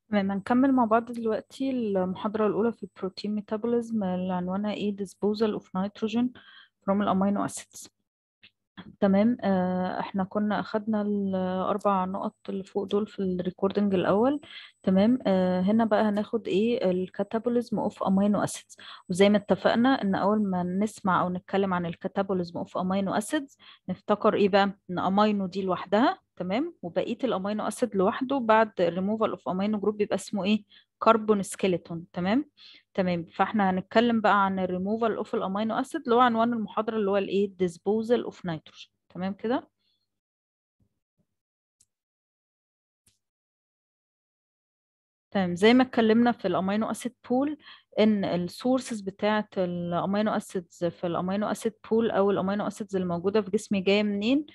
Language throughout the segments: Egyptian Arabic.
تمام هنكمل مع بعض دلوقتي المحاضرة الأولى في البروتين ميتابوليزم اللي عنوانها ايه disposal of nitrogen from الأمينو acids تمام آه احنا كنا أخدنا الأربع نقط اللي فوق دول في الريكوردنج الأول تمام آه هنا بقى هناخد ايه الكاتابوليزم اوف أمينو acids وزي ما اتفقنا إن أول ما نسمع أو نتكلم عن الكاتابوليزم اوف أمينو acids نفتكر ايه بقى إن أمينو دي لوحدها تمام وبقيه الامينو اسيد لوحده بعد الريموفال اوف امينو جروب بيبقى اسمه ايه كربون سكيلتون تمام تمام فاحنا هنتكلم بقى عن الريموفال اوف الامينو اسيد اللي هو عنوان المحاضره اللي هو الايه ديسبوزال اوف نيتروجين تمام كده تمام زي ما اتكلمنا في الامينو اسيد بول ان السورسز بتاعه الامينو اسيدز في الامينو اسيد بول او الامينو اسيدز اللي موجوده في جسمي جايه منين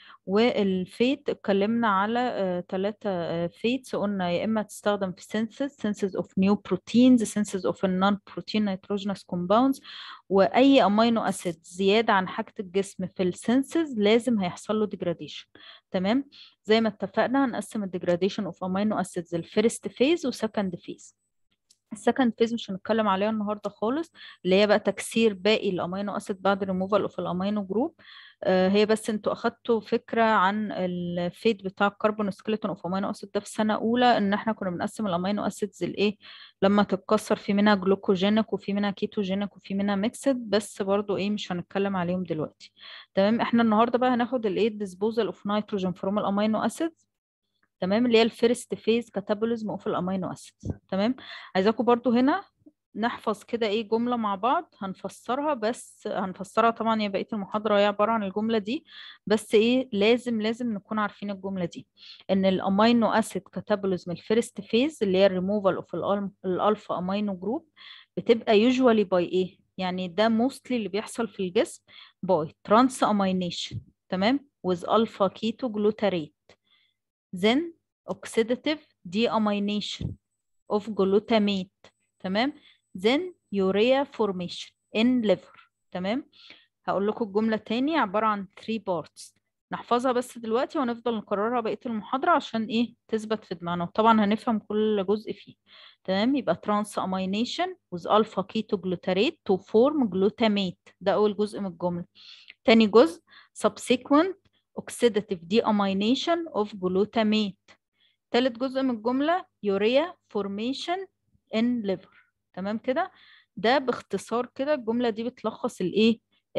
والفيت اتكلمنا على ثلاثه فيتس قلنا يا اما تستخدم في سينثيز سينثيز اوف نيو بروتينز سينثيز اوف النون بروتين نيتروجينوس كومباوندز واي امينو اسيد زياده عن حاجه الجسم في السينثيز لازم هيحصل له ديجراديشن تمام زي ما اتفقنا هنقسم الديجراديشن اوف امينو اسيدز الفيرست فيز وسكند فيز السكند فيز مش هنتكلم عليها النهارده خالص اللي هي بقى تكسير باقي الامينو اسيد بعد ريموفال اوف الامينو جروب آه هي بس انتوا اخدتوا فكره عن الفيت بتاع الكربون سكيلتون اوف امينو اسيد ده في سنه اولى ان احنا كنا بنقسم الامينو اسيدز لايه لما تتكسر في منها جلوكوجينيك وفي منها كيتوجينيك وفي منها ميكسد بس برضو ايه مش هنتكلم عليهم دلوقتي تمام احنا النهارده بقى هناخد الايه ديسبوزال اوف نيتروجين فروم الامينو اسيدز تمام اللي هي الفيرست فيز كاتابوليزم اوف الامينو اسيدز تمام عايزاكم برضو هنا نحفظ كده ايه جملة مع بعض هنفسرها بس هنفسرها طبعا هي بقية المحاضرة هي عبارة عن الجملة دي بس ايه لازم لازم نكون عارفين الجملة دي ان الامينو اسيد كاتابوليزم الفيرست فيز اللي هي الريموفال اوف الالفا امينو جروب بتبقى يوجوالي باي ايه يعني ده موستلي اللي بيحصل في الجسم باي ترانس امينيشن تمام with alpha keto glutarate then oxidative deamination of glutamate تمام then urea formation in liver تمام هقول لكم الجملة تاني عبارة عن 3 parts نحفظها بس دلوقتي ونفضل نكررها بقية المحاضرة عشان ايه تثبت في دماغنا وطبعا هنفهم كل جزء فيه تمام يبقى transamination with alpha ketoglutarate to form glutamate ده أول جزء من الجملة تاني جزء subsequent oxidative deamination of glutamate تالت جزء من الجملة urea formation in liver تمام كده ده باختصار كده الجملة دي بتلخص الايه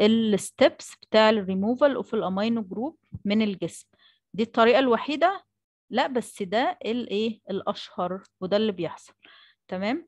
الستبس بتاع الريموفال اوف الامينو جروب من الجسم دي الطريقة الوحيدة لا بس ده الايه الاشهر وده اللي بيحصل تمام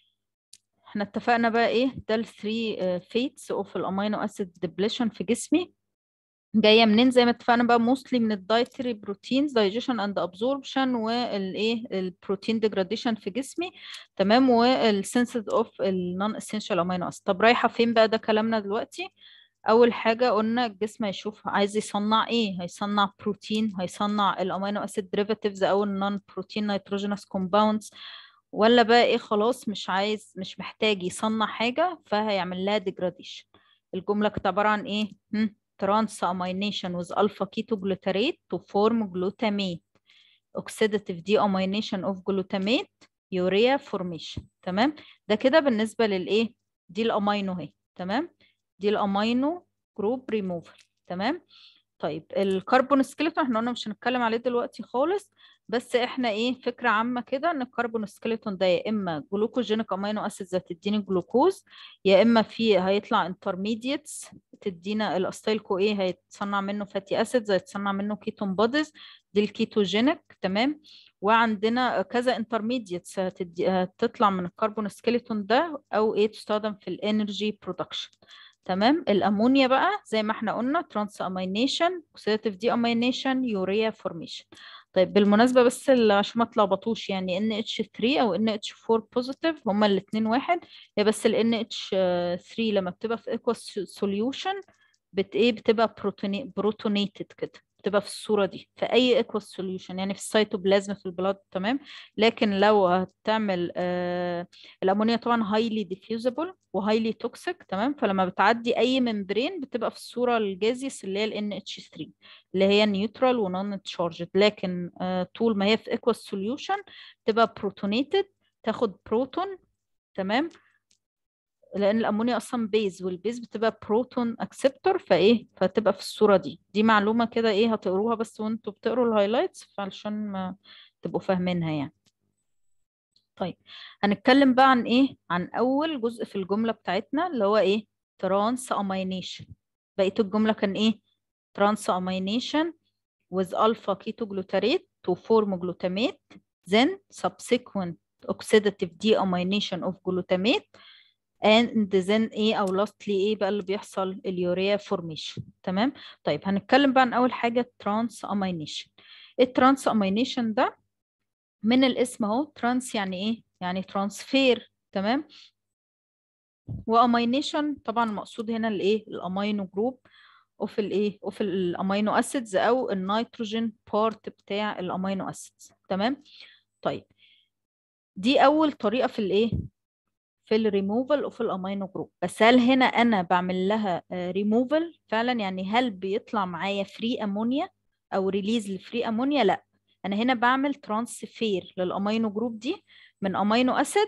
احنا اتفقنا بقى ايه ده الثري فيتس اوف الامينو اسيد ديبليشن في جسمي جايه منين زي ما اتفقنا بقى موستلي من الدايتري بروتينز دايجيشن اند ابزوربشن والايه البروتين ديجراديشن في جسمي تمام والسنسز اوف النون اسينشال امينو اسيد طب رايحه فين بقى ده كلامنا دلوقتي اول حاجه قلنا الجسم هيشوف عايز يصنع ايه هيصنع بروتين هيصنع الامينو اسيد ديريفاتيفز او النون بروتين نيتروجينوس كومباوندز ولا بقى ايه خلاص مش عايز مش محتاج يصنع حاجه فهيعمل لها ديجراديشن الجمله كانت عباره عن ايه هم؟ transamination with alpha ketoglutarate to form glutamate oxidative deamination of glutamate urea formation تمام ده كده بالنسبة للإيه دي الأمينو اهي تمام دي الأمينو جروب ريموفال تمام طيب الكربون سكيلتون احنا قلنا مش هنتكلم عليه دلوقتي خالص بس احنا ايه فكره عامه كده ان الكربون سكيلتون ده يا اما جلوكوجينيك امينو اسيدز هتديني جلوكوز يا اما في هيطلع انترميديتس تدينا الاستايل كو ايه هيتصنع منه فاتي اسيدز هيتصنع منه كيتون بوديز دي الكيتوجينيك تمام وعندنا كذا انترميديتس هتطلع من الكربون سكيلتون ده او ايه تستخدم في الانرجي برودكشن تمام الامونيا بقى زي ما احنا قلنا ترانس امينيشن اوكسيداتيف دي امينيشن يوريا فورميشن طيب بالمناسبه بس عشان ما تلخبطوش يعني ان اتش 3 او ان اتش 4 بوزيتيف هما الاثنين واحد هي بس ال ان اتش 3 لما بتبقى في ايكوال سوليوشن بت ايه بتبقى بروتوني بروتونيتد كده بتبقى في الصورة دي في أي ايكوال سوليوشن يعني في السيتوبلازم في البلاد تمام لكن لو هتعمل آه الأمونيا طبعا هايلي ديفيوزبل وهايلي توكسيك تمام فلما بتعدي أي ممبرين بتبقى في الصورة الجازيس اللي هي ال NH3 اللي هي نيوترال ونون تشارجد لكن آه طول ما هي في ايكوال سوليوشن بتبقى بروتونيتد تاخد بروتون تمام لان الامونيا اصلا بيز والبيز بتبقى بروتون اكسبتور فايه فتبقى في الصوره دي دي معلومه كده ايه هتقروها بس وانتوا بتقروا الهايلايتس علشان ما تبقوا فاهمينها يعني طيب هنتكلم بقى عن ايه عن اول جزء في الجمله بتاعتنا اللي هو ايه ترانس امينيشن بقيه الجمله كان ايه ترانس امينيشن with alpha ketoglutarate to form glutamate then subsequent oxidative deamination of glutamate and then ايه او lastly ايه بقى اللي بيحصل اليوريا فورميشن تمام طيب هنتكلم بقى عن اول حاجه ترانس امينيشن الترانس امينيشن ده من الاسم اهو ترانس يعني ايه يعني ترانسفير تمام وامينيشن طبعا المقصود هنا الايه الامينو جروب اوف الايه اوف الامينو اسيدز او النيتروجين بارت بتاع الامينو اسيدز تمام طيب دي اول طريقه في الايه في الريموفال اوف الامينو جروب بس هل هنا انا بعمل لها ريموفال فعلا يعني هل بيطلع معايا فري امونيا او ريليز لفري امونيا لا انا هنا بعمل ترانسفير للامينو جروب دي من امينو اسيد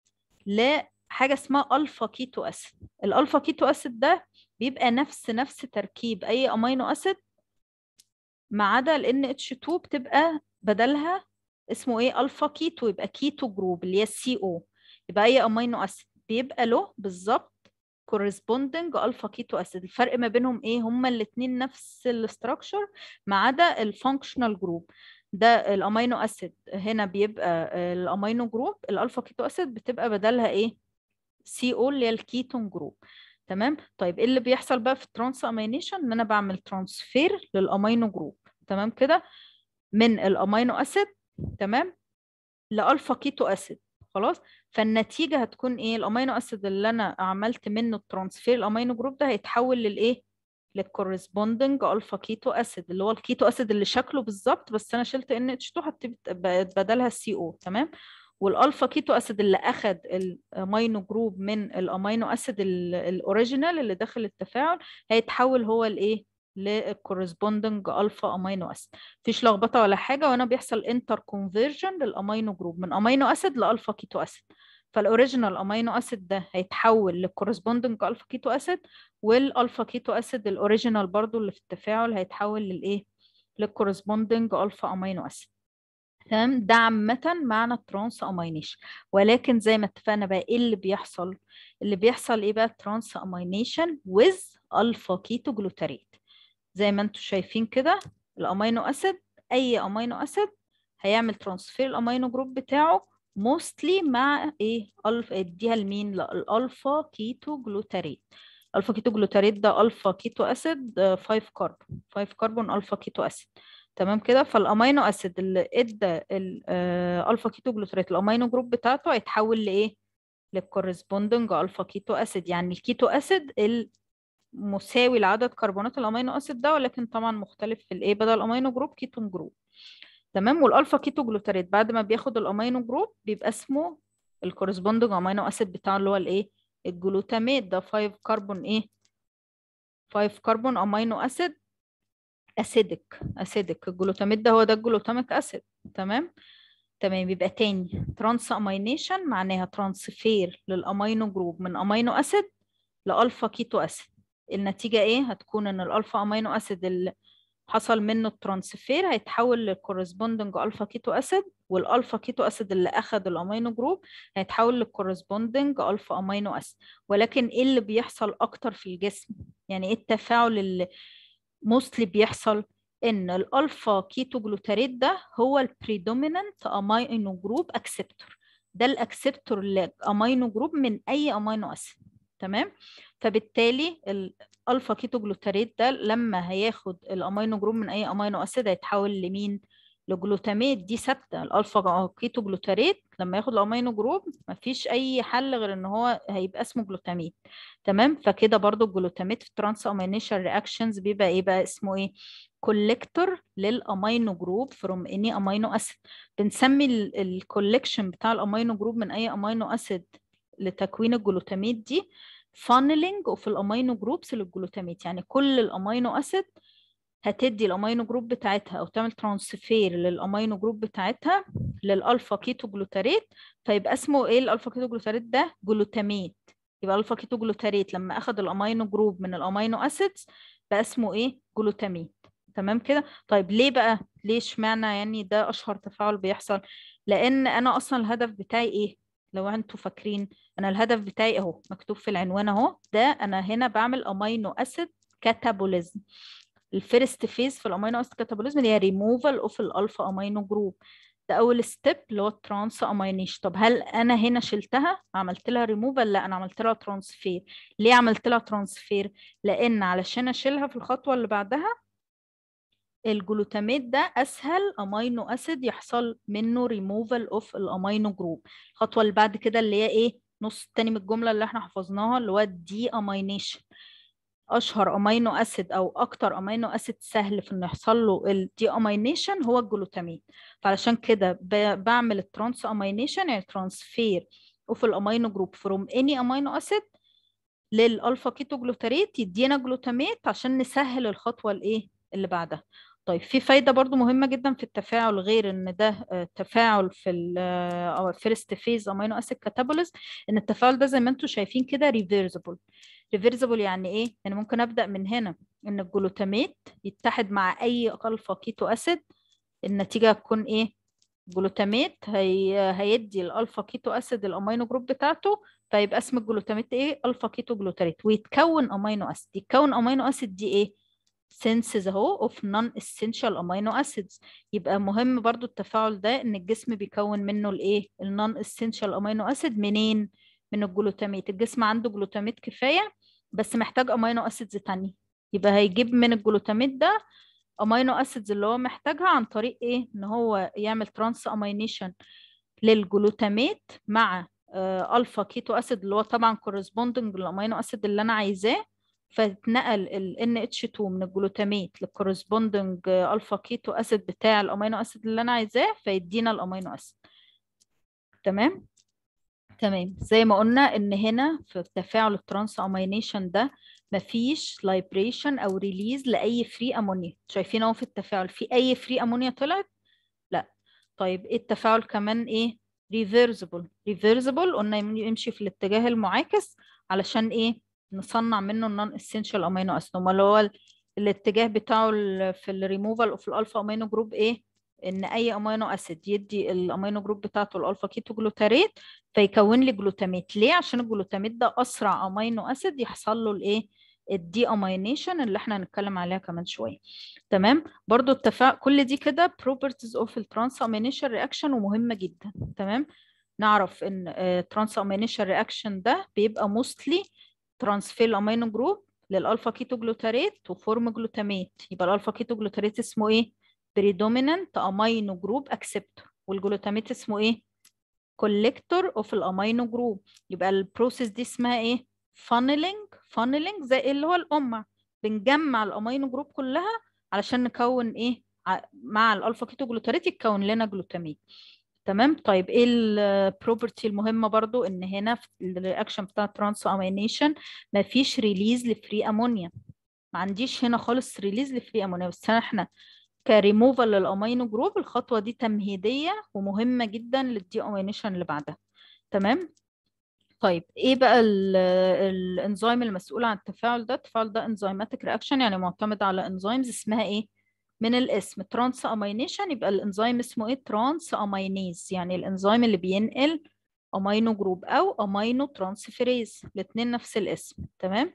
لحاجه اسمها الفا كيتو اسيد الالفا كيتو اسيد ده بيبقى نفس نفس تركيب اي امينو اسيد ما عدا ال NH2 بتبقى بدلها اسمه ايه الفا كيتو يبقى كيتو جروب اللي هي السي او يبقى اي امينو اسيد بيبقى له بالظبط corresponding الفا كيتو اسيد الفرق ما بينهم ايه هما الاثنين نفس الاستراكشر ما عدا الفانكشنال جروب ده الامينو اسيد هنا بيبقى الامينو جروب الالفا كيتو اسيد بتبقى بدلها ايه سي او اللي هي الكيتون جروب تمام طيب ايه اللي بيحصل بقى في الترانس امينيشن ان انا بعمل ترانسفير للامينو جروب تمام كده من الامينو اسيد تمام لالفا كيتو اسيد خلاص فالنتيجه هتكون ايه الامينو اسيد اللي انا عملت منه الترانسفير الامينو جروب ده هيتحول للايه للكورسبوندنج الفا كيتو اسيد اللي هو الكيتو اسيد اللي شكله بالظبط بس انا شلت ان اتش 2 حطيت بدلها السي او تمام والالفا كيتو اسيد اللي اخذ الامينو جروب من الامينو اسيد الاوريجينال اللي داخل التفاعل هيتحول هو لايه للكورسبوندنج الفا امينو اسيد مفيش لخبطه ولا حاجه وانا بيحصل انتر كونفرجن للامينو جروب من امينو اسيد لالفا كيتو اسيد فالاوريجينال امينو اسيد ده هيتحول للكورسبوندنج الفا كيتو اسيد والالفا كيتو اسيد الاوريجينال برضو اللي في التفاعل هيتحول للايه للكورسبوندنج الفا امينو اسيد تمام ده عامة معنى الترانس امينيشن ولكن زي ما اتفقنا بقى ايه اللي بيحصل اللي بيحصل ايه بقى الترانس امينيشن with الفا كيتو جلوتاريت زي ما انتم شايفين كده الامينو اسيد اي امينو اسيد هيعمل ترانسفير الامينو جروب بتاعه موستلي مع ايه الفا اديها لمين الالفا كيتو جلوتاريت الفا كيتو جلوتاريت ده الفا كيتو اسيد 5 كربون 5 كربون الفا كيتو اسيد تمام كده فالامينو اسيد اللي ادى الالفا كيتو جلوتاريت الامينو جروب بتاعته هيتحول لايه للكورسبوندنج الفا كيتو اسيد يعني الكيتو اسيد مساوي لعدد كربونات الامينو اسيد ده ولكن طبعا مختلف في الايه بدل الامينو جروب كيتون جروب تمام والالفا كيتو جلوتاريت بعد ما بياخد الامينو جروب بيبقى اسمه الكورسبوندنج امينو اسيد بتاعه اللي هو الايه الجلوتاميت ده 5 كربون ايه 5 كربون امينو اسيد اسيدك اسيدك الجلوتاميت ده هو ده الجلوتاميك اسيد تمام تمام يبقى تاني ترانس امينيشن معناها ترانسفير للامينو جروب من امينو اسيد لالفا كيتو اسيد النتيجه ايه هتكون ان الالفا امينو اسيد اللي حصل منه الترانسفير هيتحول للكورسبوندنج الفا كيتو اسيد والالفا كيتو اسيد اللي اخذ الامينو جروب هيتحول للكورسبوندنج الفا امينو اسيد ولكن ايه اللي بيحصل اكتر في الجسم يعني ايه التفاعل اللي موستلي بيحصل ان الالفا كيتو جلوتاريت ده هو البريدومينانت امينو جروب اكسبتور ده الاكسبتور الامينو جروب من اي امينو اسيد تمام فبالتالي الالفا كيتو جلوتاريت ده لما هياخد الامينو جروب من اي امينو اسيد هيتحول لمين لجلوتاميت دي ثابته الالفا كيتو جلوتاريت لما ياخد الامينو جروب مفيش اي حل غير ان هو هيبقى اسمه جلوتاميت تمام فكده برضو الجلوتاميت في ترانس امينيشن رياكشنز بيبقى ايه بقى اسمه ايه كولكتور للامينو جروب فروم اني امينو اسيد بنسمي الكولكشن بتاع الامينو جروب من اي امينو اسيد لتكوين الجلوتاميت دي فانلينج اوف الامينو جروبس للجلوتاميت يعني كل الامينو اسيد هتدي الامينو جروب بتاعتها او تعمل ترانسفير للامينو جروب بتاعتها للالفا كيتو جلوتاريت فيبقى اسمه ايه الالفا كيتو جلوتاريت ده جلوتاميت يبقى الفا كيتو جلوتاريت لما اخد الامينو جروب من الامينو اسيدز بقى اسمه ايه جلوتاميت تمام كده طيب ليه بقى ليه اشمعنى يعني ده اشهر تفاعل بيحصل لان انا اصلا الهدف بتاعي ايه لو انتوا فاكرين انا الهدف بتاعي اهو مكتوب في العنوان اهو ده انا هنا بعمل امينو اسيد كاتابوليزم الفيرست فيز في الامينو اسيد كاتابوليزم اللي هي ريموفال اوف الالفا امينو جروب ده اول ستيب اللي هو الترانس امينيش طب هل انا هنا شلتها عملت لها ريموفال لا انا عملت لها ترانسفير ليه عملت لها ترانسفير لان علشان اشيلها في الخطوه اللي بعدها الجلوتاميت ده اسهل امينو اسيد يحصل منه ريموفال اوف الامينو جروب الخطوه اللي بعد كده اللي هي ايه نص التاني من الجمله اللي احنا حفظناها اللي هو الدي امينيشن اشهر امينو اسيد او اكتر امينو اسيد سهل في انه يحصل له الدي امينيشن هو الجلوتامين فعلشان كده بعمل الترانس امينيشن يعني ترانسفير اوف الامينو جروب فروم اني امينو اسيد للالفا كيتو جلوتاريت يدينا جلوتاميت عشان نسهل الخطوه الايه اللي بعدها طيب في فايدة برضو مهمة جدا في التفاعل غير ان ده تفاعل في ال فيرست فيز امينو اسيد كاتابوليز ان التفاعل ده زي ما انتم شايفين كده ريفيرسبل ريفيرسبل يعني ايه يعني ممكن ابدا من هنا ان الجلوتاميت يتحد مع اي الفا كيتو اسيد النتيجه هتكون ايه جلوتاميت هي... هيدي الالفا كيتو اسيد الامينو جروب بتاعته فيبقى اسم الجلوتاميت ايه الفا كيتو جلوتاريت ويتكون امينو اسيد يتكون امينو اسيد دي ايه سينسز اهو اوف نون اسينشال امينو اسيدز يبقى مهم برضو التفاعل ده ان الجسم بيكون منه الايه النون اسينشال امينو اسيد منين من الجلوتاميت الجسم عنده جلوتاميت كفايه بس محتاج امينو اسيدز تانية يبقى هيجيب من الجلوتاميت ده امينو اسيدز اللي هو محتاجها عن طريق ايه ان هو يعمل ترانس امينيشن للجلوتاميت مع آه الفا كيتو اسيد اللي هو طبعا كورسبوندنج للامينو اسيد اللي انا عايزاه فاتنقل ال NH2 من الجلوتاميت للكورسبوندنج الفا كيتو اسيد بتاع الامينو اسيد اللي انا عايزاه فيدينا الامينو اسيد تمام تمام زي ما قلنا ان هنا في تفاعل الترانس امينيشن ده مفيش لايبريشن او ريليز لاي فري امونيا شايفين اهو في التفاعل في اي فري امونيا طلعت لا طيب ايه التفاعل كمان ايه ريفيرسبل ريفيرسبل قلنا يمشي في الاتجاه المعاكس علشان ايه نصنع منه النون اسينشال امينو اسيد امال هو الاتجاه بتاعه في الريموفال اوف الالفا امينو جروب ايه ان اي امينو اسيد يدي الامينو جروب بتاعته الالفا كيتو جلوتاريت فيكون لي جلوتاميت ليه عشان الجلوتاميت ده اسرع امينو اسيد يحصل له الايه الدي امينيشن اللي احنا هنتكلم عليها كمان شويه تمام برضو التفاعل كل دي كده properties of الترانس امينيشن رياكشن ومهمه جدا تمام نعرف ان ترانس امينيشن رياكشن ده بيبقى موستلي ترانسفير الامينو جروب للالفا كيتو جلوتاريت وفورم جلوتاميت يبقى الالفا كيتو جلوتاريت اسمه ايه predominant amino group acceptor والجلوتاميت اسمه ايه collector of الامينو جروب يبقى البروسيس دي اسمها ايه funneling funneling زي اللي هو القمع بنجمع الامينو جروب كلها علشان نكون ايه مع الالفا كيتو جلوتاريت يتكون لنا جلوتاميت تمام طيب ايه البروبرتي المهمه برضو ان هنا في الرياكشن بتاع ترانس امينيشن مفيش ريليز لفري امونيا ما عنديش هنا خالص ريليز لفري امونيا بس احنا كريموفال للامينو جروب الخطوه دي تمهيديه ومهمه جدا للدي امينيشن اللي بعدها تمام طيب ايه بقى الانزيم المسؤول عن التفاعل ده التفاعل ده انزيماتيك رياكشن يعني معتمد على انزيمز اسمها ايه من الاسم ترانس امينيشن يبقى الانزيم اسمه ايه ترانس امينيز يعني الانزيم اللي بينقل امينو جروب او امينو ترانسفيريز الاثنين نفس الاسم تمام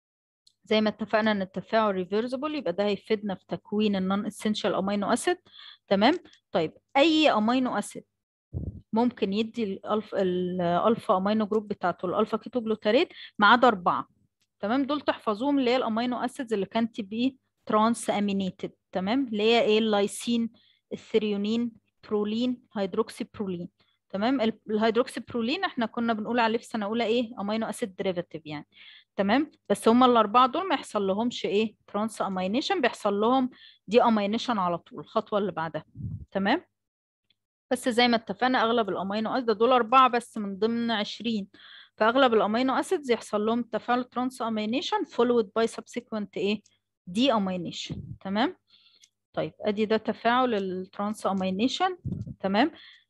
زي ما اتفقنا ان التفاعل ريفيرسبل يبقى ده هيفيدنا في تكوين النون اسينشال امينو اسيد تمام طيب اي امينو اسيد ممكن يدي الالفا الالفا امينو جروب بتاعته الالفا كيتو جلوتاريت ما عدا اربعه تمام دول تحفظوهم اللي هي الامينو اسيدز اللي كانت بيه ترانس امينيتد تمام اللي هي ايه اللايسين الثريونين برولين هيدروكسي برولين تمام الهيدروكسي برولين احنا كنا بنقول عليه في سنه اولى ايه امينو اسيد ديريفاتيف يعني تمام بس هم الاربعه دول ما يحصل لهمش ايه ترانس امينيشن بيحصل لهم دي امينيشن على طول الخطوه اللي بعدها تمام بس زي ما اتفقنا اغلب الامينو اسيد دول اربعه بس من ضمن 20 فاغلب الامينو اسيدز يحصل لهم تفاعل ترانس امينيشن فولود باي سبسيكوينت ايه دي امينيشن تمام طيب ادي ده تفاعل الترانس امينيشن تمام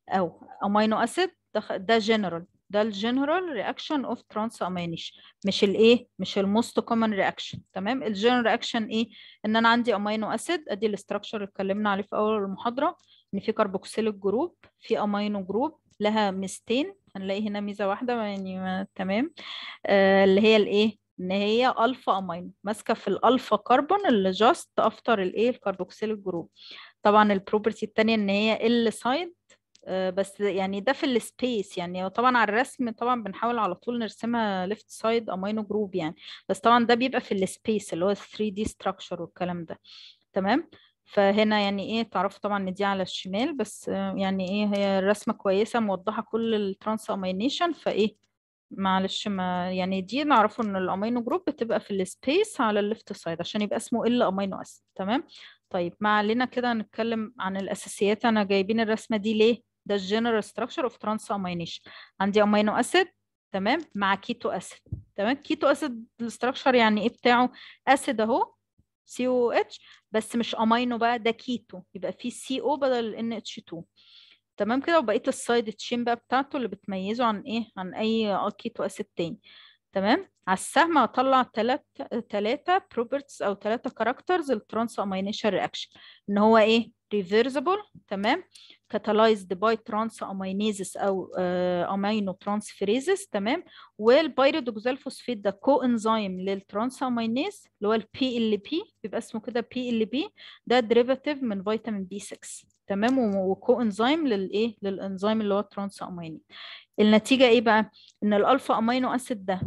او امينو اسيد ده جنرال ده الجنرال رياكشن اوف ترانس امينيشن مش الايه مش الموست كومن رياكشن تمام الجنرال رياكشن ايه ان انا عندي امينو اسيد ادي الاستراكشر اللي اتكلمنا عليه في اول المحاضره ان في كربوكسيليك جروب في امينو جروب لها ميزتين هنلاقي هنا ميزه واحده يعني ما تمام آه اللي هي الايه ان هي الفا امينو ماسكه في الالفا كربون اللي جاست افتر الايه الكربوكسيليك جروب طبعا البروبرتي الثانيه ان هي ال سايد بس يعني ده في السبيس يعني طبعا على الرسم طبعا بنحاول على طول نرسمها ليفت سايد امينو جروب يعني بس طبعا ده بيبقى في السبيس اللي هو 3 دي ستراكشر والكلام ده تمام فهنا يعني ايه تعرفوا طبعا ان دي على الشمال بس يعني ايه هي الرسمه كويسه موضحه كل الترانس امينيشن فايه معلش ما يعني دي نعرفه ان الامينو جروب بتبقى في السبيس على الليفت سايد عشان يبقى اسمه ال امينو اسيد تمام طيب ما علينا كده نتكلم عن الاساسيات انا جايبين الرسمه دي ليه ده الجنرال ستراكشر اوف ترانس امينيشن عندي امينو اسيد تمام مع كيتو اسيد تمام كيتو اسيد الستراكشر يعني ايه بتاعه اسيد اهو سي او اتش بس مش امينو بقى ده كيتو يبقى فيه سي او بدل الان اتش 2 تمام كده وبقيه السايد تشين بقى بتاعته اللي بتميزه عن ايه عن اي كيتو اسيد تاني تمام على السهم هطلع ثلاث ثلاثه بروبرتيز او ثلاثه كاركترز الترانس امينيشن رياكشن ان هو ايه ريفرسبل تمام catalyzed by transaminases او امينو ترانسفيريزز تمام والبيريدوكسال فوسفيت ده كو انزيم للترانسامينيز اللي هو البي ال بي بيبقى اسمه كده بي ال بي ده ديريفاتيف من فيتامين بي 6 تمام وكو انزيم للايه للانزيم اللي هو الترانسامينيز النتيجه ايه بقى ان الالفا امينو اسيد ده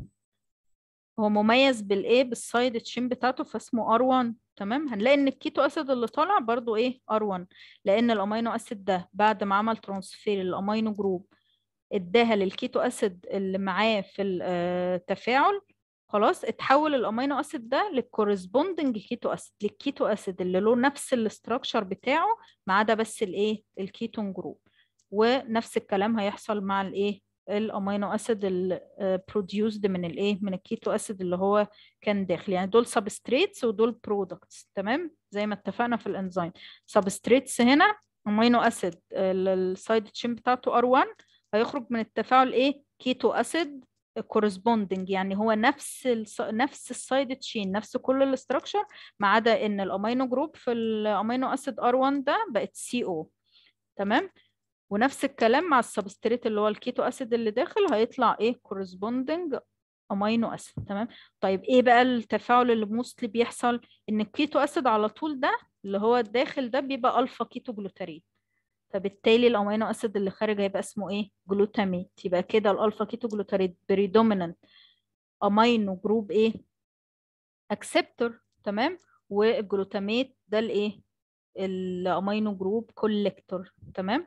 هو مميز بالايه بالسايد تشين بتاعته فاسمه ار1 تمام هنلاقي ان الكيتو اسيد اللي طالع برضو ايه ار1 لان الامينو اسيد ده بعد ما عمل ترانسفير الامينو جروب اداها للكيتو اسيد اللي معاه في التفاعل خلاص اتحول الامينو اسيد ده للكورسبوندنج كيتو اسيد للكيتو اسيد اللي له نفس الاستراكشر بتاعه ما عدا بس الايه الكيتون جروب ونفس الكلام هيحصل مع الايه الامينو اسيد البروديوسد من الايه من الكيتو اسيد اللي هو كان داخل يعني دول سبستريتس ودول برودكتس تمام زي ما اتفقنا في الانزيم سبستريتس هنا امينو اسيد السايد تشين بتاعته ار1 هيخرج من التفاعل ايه كيتو اسيد كورسبوندنج يعني هو نفس ال نفس السايد تشين نفس كل الاستراكشر ما عدا ان الامينو جروب في الامينو اسيد ار1 ده بقت سي او تمام ونفس الكلام مع السبستريت اللي هو الكيتو اسيد اللي داخل هيطلع ايه كورسبوندنج امينو اسيد تمام طيب ايه بقى التفاعل اللي موستلي بيحصل ان الكيتو اسيد على طول ده اللي هو الداخل ده بيبقى الفا كيتو جلوتاريت فبالتالي الامينو اسيد اللي خارج هيبقى اسمه ايه جلوتاميت يبقى كده الالفا كيتو جلوتاريت بريدومينانت امينو جروب ايه اكسبتور تمام والجلوتاميت ده الايه الامينو جروب كولكتور تمام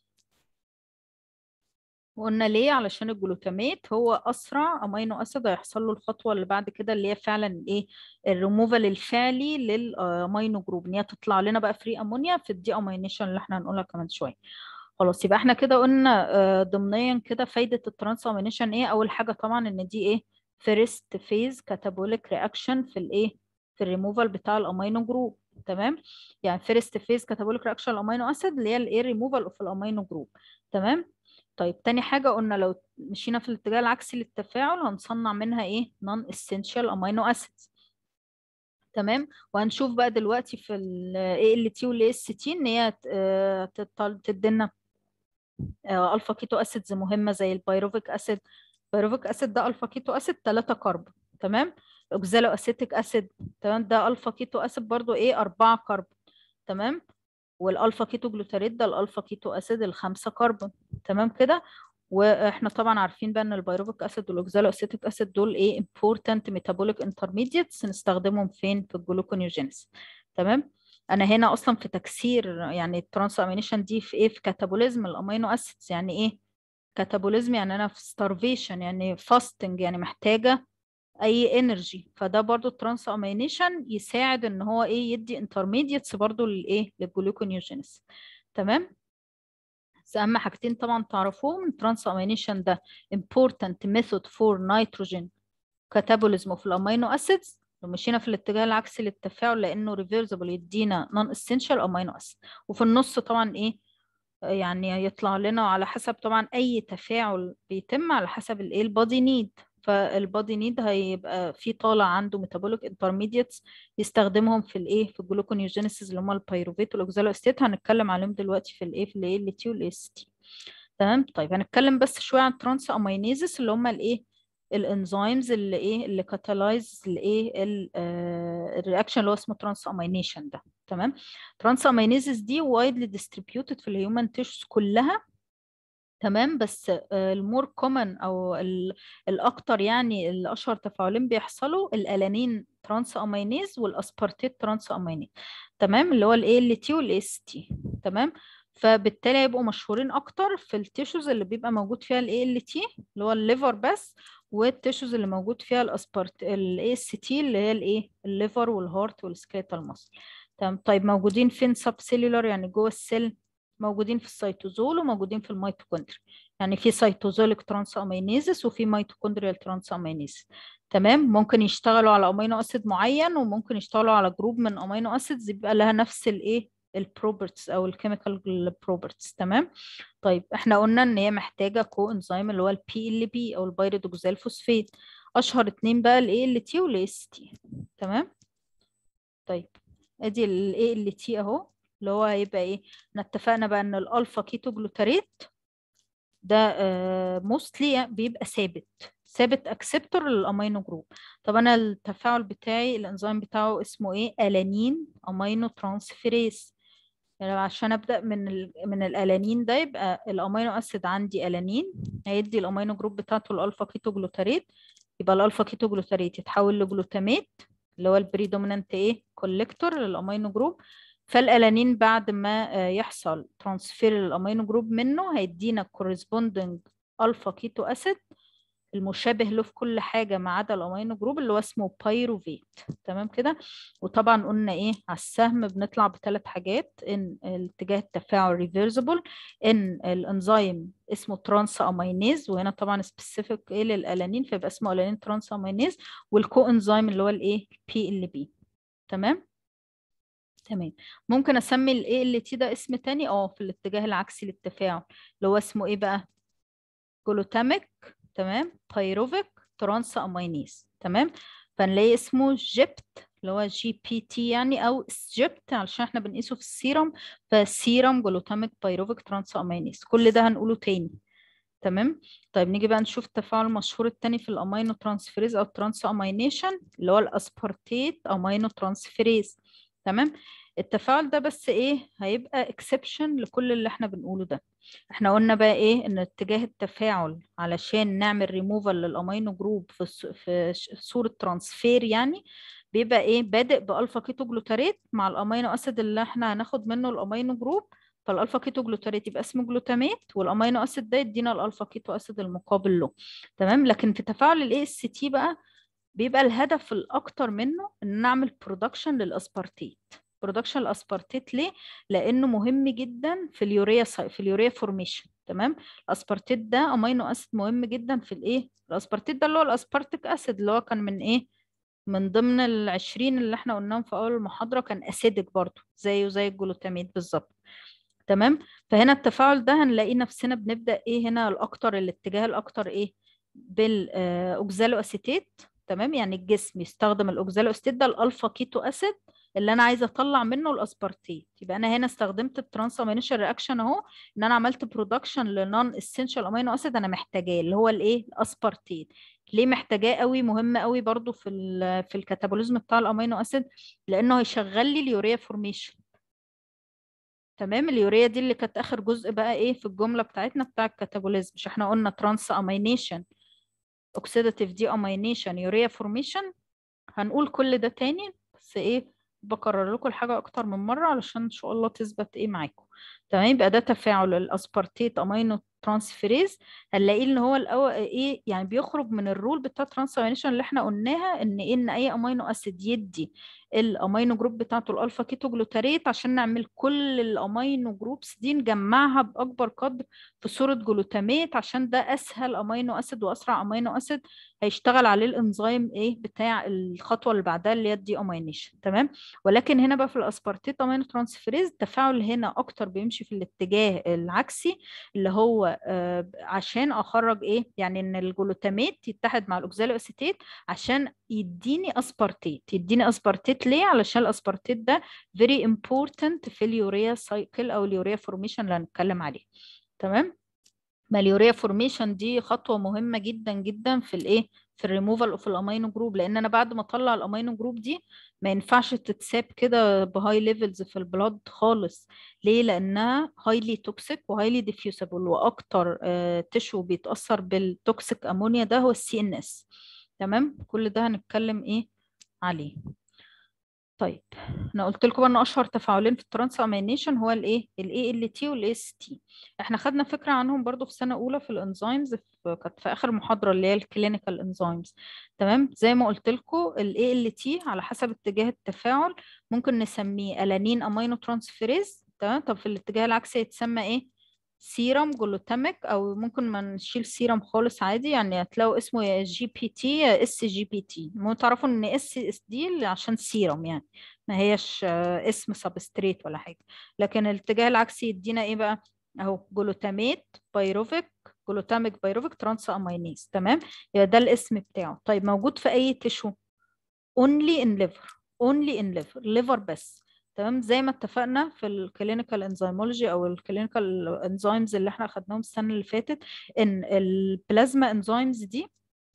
وقلنا ليه علشان الجلوتاميت هو اسرع امينو اسيد هيحصل له الخطوه اللي بعد كده اللي هي فعلا ايه الريموفال الفعلي للامينو جروب ان هي تطلع لنا بقى فري امونيا في الدي امينيشن اللي احنا هنقولها كمان شويه خلاص يبقى احنا كده قلنا ضمنيا كده فايده الترانس امينيشن ايه اول حاجه طبعا ان دي ايه فيرست فيز كاتابوليك رياكشن في الايه في الريموفال بتاع الامينو جروب تمام يعني فيرست فيز كاتابوليك رياكشن الامينو اسيد اللي هي الايه ريموفال اوف الامينو جروب تمام طيب تاني حاجة قلنا لو مشينا في الاتجاه العكسي للتفاعل هنصنع منها ايه non essential amino acids تمام وهنشوف بقى دلوقتي في ال ALT وال AST ان هي تدينا الفا كيتو اسيدز مهمة زي البيروفيك اسيد البيروفيك اسيد ده الفا كيتو اسيد 3 كربون تمام الاوكزالو اسيتيك اسيد تمام ده الفا كيتو اسيد برضو ايه 4 كربون تمام والالفا كيتو جلوتاريت ده الالفا كيتو اسيد الخمسة كربون تمام كده واحنا طبعا عارفين بقى ان البيروفيك اسيد والاوكزالو اسيتيك اسيد دول ايه important metabolic intermediates نستخدمهم فين في الجلوكونيوجينيس تمام انا هنا اصلا في تكسير يعني الترانس امينيشن دي في ايه في كاتابوليزم الامينو اسيدز يعني ايه كاتابوليزم يعني انا في starvation يعني fasting يعني محتاجه اي انرجي فده برضو الترانس امينيشن يساعد ان هو ايه يدي انترميديتس برضو للايه للجلوكونيوجينيس تمام بس اهم حاجتين طبعا تعرفوهم الترانس امينيشن ده important method for nitrogen catabolism of الامينو acids لو مشينا في الاتجاه العكسي للتفاعل لانه reversible يدينا non essential amino acid وفي النص طبعا ايه يعني يطلع لنا على حسب طبعا اي تفاعل بيتم على حسب الايه البادي نيد فالبادي نيد هيبقى في طالع عنده ميتابوليك انترميديتس يستخدمهم في الايه في الجلوكونيوجينيسيس اللي هم البيروفيت والاوكزالو استيت هنتكلم عليهم دلوقتي في الايه في الايه ال تي والاس تي تمام طيب هنتكلم بس شويه عن ترانس امينيزس اللي هم الايه الانزيمز اللي ايه اللي كاتالايز الايه الرياكشن اللي هو اسمه ترانس امينيشن ده تمام ترانس امينيزس دي وايدلي ديستريبيوتد في الهيومن تيشوز كلها تمام بس المور كومن او الاكتر يعني الاشهر تفاعلين بيحصلوا الالانين ترانس امينيز والاسبارتيت ترانس امينيز تمام اللي هو الاي ال تي والاس تي تمام فبالتالي هيبقوا مشهورين اكتر في التيشوز اللي بيبقى موجود فيها الاي ال تي اللي هو الليفر بس والتيشوز اللي موجود فيها الاسبارت الاي اس تي اللي هي الايه الليفر والهارت والسكيلتال ماسل تمام طيب موجودين فين سب سيلولار يعني جوه السيل موجودين في السيتوزول وموجودين في الميتوكوندريا يعني في سيتوزوليك ترانس امينيزس وفي ميتوكوندريال ترانس امينيزس تمام ممكن يشتغلوا على امينو اسيد معين وممكن يشتغلوا على جروب من امينو اسيدز يبقى لها نفس الايه البروبرتس او الكيميكال بروبرتس تمام طيب احنا قلنا ان هي محتاجه كو انزيم اللي هو البي ال بي او البيريدوكسال فوسفات اشهر اتنين بقى الاي ال تي والاس تي تمام طيب ادي الاي ال تي اهو اللي هو هيبقى ايه احنا اتفقنا بقى ان الالفا كيتو جلوتاريت ده موستلي بيبقى ثابت ثابت اكسبتور للامينو جروب طب انا التفاعل بتاعي الانزيم بتاعه اسمه ايه الانين امينو ترانسفيريز يعني عشان ابدا من ال من الالانين ده يبقى الامينو اسيد عندي الانين هيدي الامينو جروب بتاعته الالفا كيتو جلوتاريت يبقى الالفا كيتو جلوتاريت يتحول لجلوتاميت اللي هو البريدومينانت ايه كوليكتور للامينو جروب فالالانين بعد ما يحصل ترانسفير للامينو جروب منه هيدينا كورسبوندنج الفا كيتو اسيد المشابه له في كل حاجة ما عدا الأمينو جروب اللي هو اسمه بايروفيت تمام كده وطبعا قلنا إيه على السهم بنطلع بثلاث حاجات إن اتجاه التفاعل ريفيرسبل إن الإنزيم اسمه ترانس أمينيز وهنا طبعا سبيسيفيك إيه للألانين فيبقى اسمه ألانين ترانس أمينيز والكو إنزيم اللي هو الإيه بي ال بي تمام تمام ممكن اسمي ال ال تي ده اسم تاني اه في الاتجاه العكسي للتفاعل اللي هو اسمه ايه بقى جلوتاميك تمام بايروفيك ترانس امينيز تمام فنلاقي اسمه جبت اللي هو جي بي تي يعني او جبت علشان احنا بنقيسه في السيرم فسيرم جلوتاميك بايروفيك ترانس امينيز كل ده هنقوله تاني تمام طيب نيجي بقى نشوف التفاعل المشهور التاني في الامينو ترانسفيريز او ترانس امينيشن اللي هو الاسبارتيت امينو ترانسفيريز تمام التفاعل ده بس ايه هيبقى اكسبشن لكل اللي احنا بنقوله ده احنا قلنا بقى ايه ان اتجاه التفاعل علشان نعمل ريموفال للامينو جروب في في صوره ترانسفير يعني بيبقى ايه بادئ بالفا كيتو جلوتاريت مع الامينو اسيد اللي احنا هناخد منه الامينو جروب فالالفا كيتو جلوتاريت يبقى اسمه جلوتاميت والامينو اسيد ده يدينا الالفا كيتو اسيد المقابل له تمام لكن في تفاعل الاي اس تي بقى بيبقى الهدف الاكتر منه ان نعمل برودكشن للاسبارتيت برودكشن الاسبارتيت ليه لانه مهم جدا في اليوريا في اليوريا فورميشن تمام الاسبارتيت ده امينو اسيد مهم جدا في الايه الاسبارتيت ده اللي هو الاسبارتيك اسيد اللي هو كان من ايه من ضمن العشرين اللي احنا قلناهم في اول المحاضره كان اسيدك برضو زيه زي الجلوتاميت بالظبط تمام فهنا التفاعل ده هنلاقي نفسنا بنبدا ايه هنا الاكتر الاتجاه الاكتر ايه بالاوكزالو اسيتيت تمام يعني الجسم يستخدم الاوكزالو اسيتيت ده الالفا كيتو اسيد اللي انا عايزه اطلع منه الاسبارتيت يبقى انا هنا استخدمت الترانس امينيشن رياكشن اهو ان انا عملت برودكشن لنون اسينشال امينو اسيد انا محتاجاه اللي هو الايه الاسبارتيت ليه محتاجاه قوي مهم قوي برضو في ال في الكاتابوليزم بتاع الامينو اسيد لانه هيشغل لي اليوريا فورميشن تمام اليوريا دي اللي كانت اخر جزء بقى ايه في الجمله بتاعتنا بتاع الكاتابوليزم مش احنا قلنا ترانس امينيشن اوكسيداتيف دي امينيشن يوريا فورميشن هنقول كل ده تاني بس ايه بكرر لكم الحاجة أكتر من مرة علشان إن شاء الله تثبت إيه معاكم تمام يبقى ده تفاعل الأسبارتيت أمينو ترانسفيريز هنلاقيه إن هو الأول إيه يعني بيخرج من الرول بتاع ترانسامينيشن اللي إحنا قلناها إن إيه إن أي أمينو أسيد يدي الامينو جروب بتاعته الالفا كيتو جلوتاريت عشان نعمل كل الامينو جروبس دي نجمعها باكبر قدر في صوره جلوتاميت عشان ده اسهل امينو اسيد واسرع امينو اسيد هيشتغل عليه الانزيم ايه بتاع الخطوه اللي بعدها اللي هي الدي امينيشن تمام ولكن هنا بقى في الاسبارتيت امينو ترانسفيريز التفاعل هنا اكتر بيمشي في الاتجاه العكسي اللي هو آه عشان اخرج ايه يعني ان الجلوتاميت يتحد مع الاوكزالو اسيتيت عشان يديني اسبارتيت يديني اسبارتيت ليه علشان الاسبارتيت ده very important في اليوريا سايكل او اليوريا فورميشن اللي هنتكلم عليه تمام ما اليوريا فورميشن دي خطوه مهمه جدا جدا في الايه في الريموفال اوف الامينو جروب لان انا بعد ما اطلع الامينو جروب دي ما ينفعش تتساب كده بهاي ليفلز في البلاد خالص ليه لانها هايلي توكسيك وهايلي ديفيوسبل واكتر تشو بيتاثر بالتوكسيك امونيا ده هو السي ان اس تمام كل ده هنتكلم ايه عليه طيب انا قلت لكم ان اشهر تفاعلين في الترانس امينيشن هو الايه الاي ال تي والاي اس تي احنا خدنا فكره عنهم برضو في سنه اولى في الانزيمز كانت في اخر محاضره اللي هي الكلينيكال انزيمز تمام زي ما قلت لكم الاي ال تي على حسب اتجاه التفاعل ممكن نسميه الانين امينو ترانسفيريز تمام طب في الاتجاه العكسي يتسمى ايه سيرم جلوتاميك او ممكن ما نشيل سيرم خالص عادي يعني هتلاقوا اسمه يا جي بي تي يا اس جي بي تي مو تعرفوا ان اس اس دي عشان سيرم يعني ما هيش اسم سبستريت ولا حاجه لكن الاتجاه العكسي يدينا ايه بقى اهو جلوتاميت بايروفيك جلوتاميك بايروفيك ترانس امينيز تمام يبقى ده الاسم بتاعه طيب موجود في اي تشو only in liver only in liver liver بس تمام زي ما اتفقنا في الكلينيكال انزيمولوجي او الكلينيكال انزيمز اللي احنا خدناهم السنه اللي فاتت ان البلازما انزيمز دي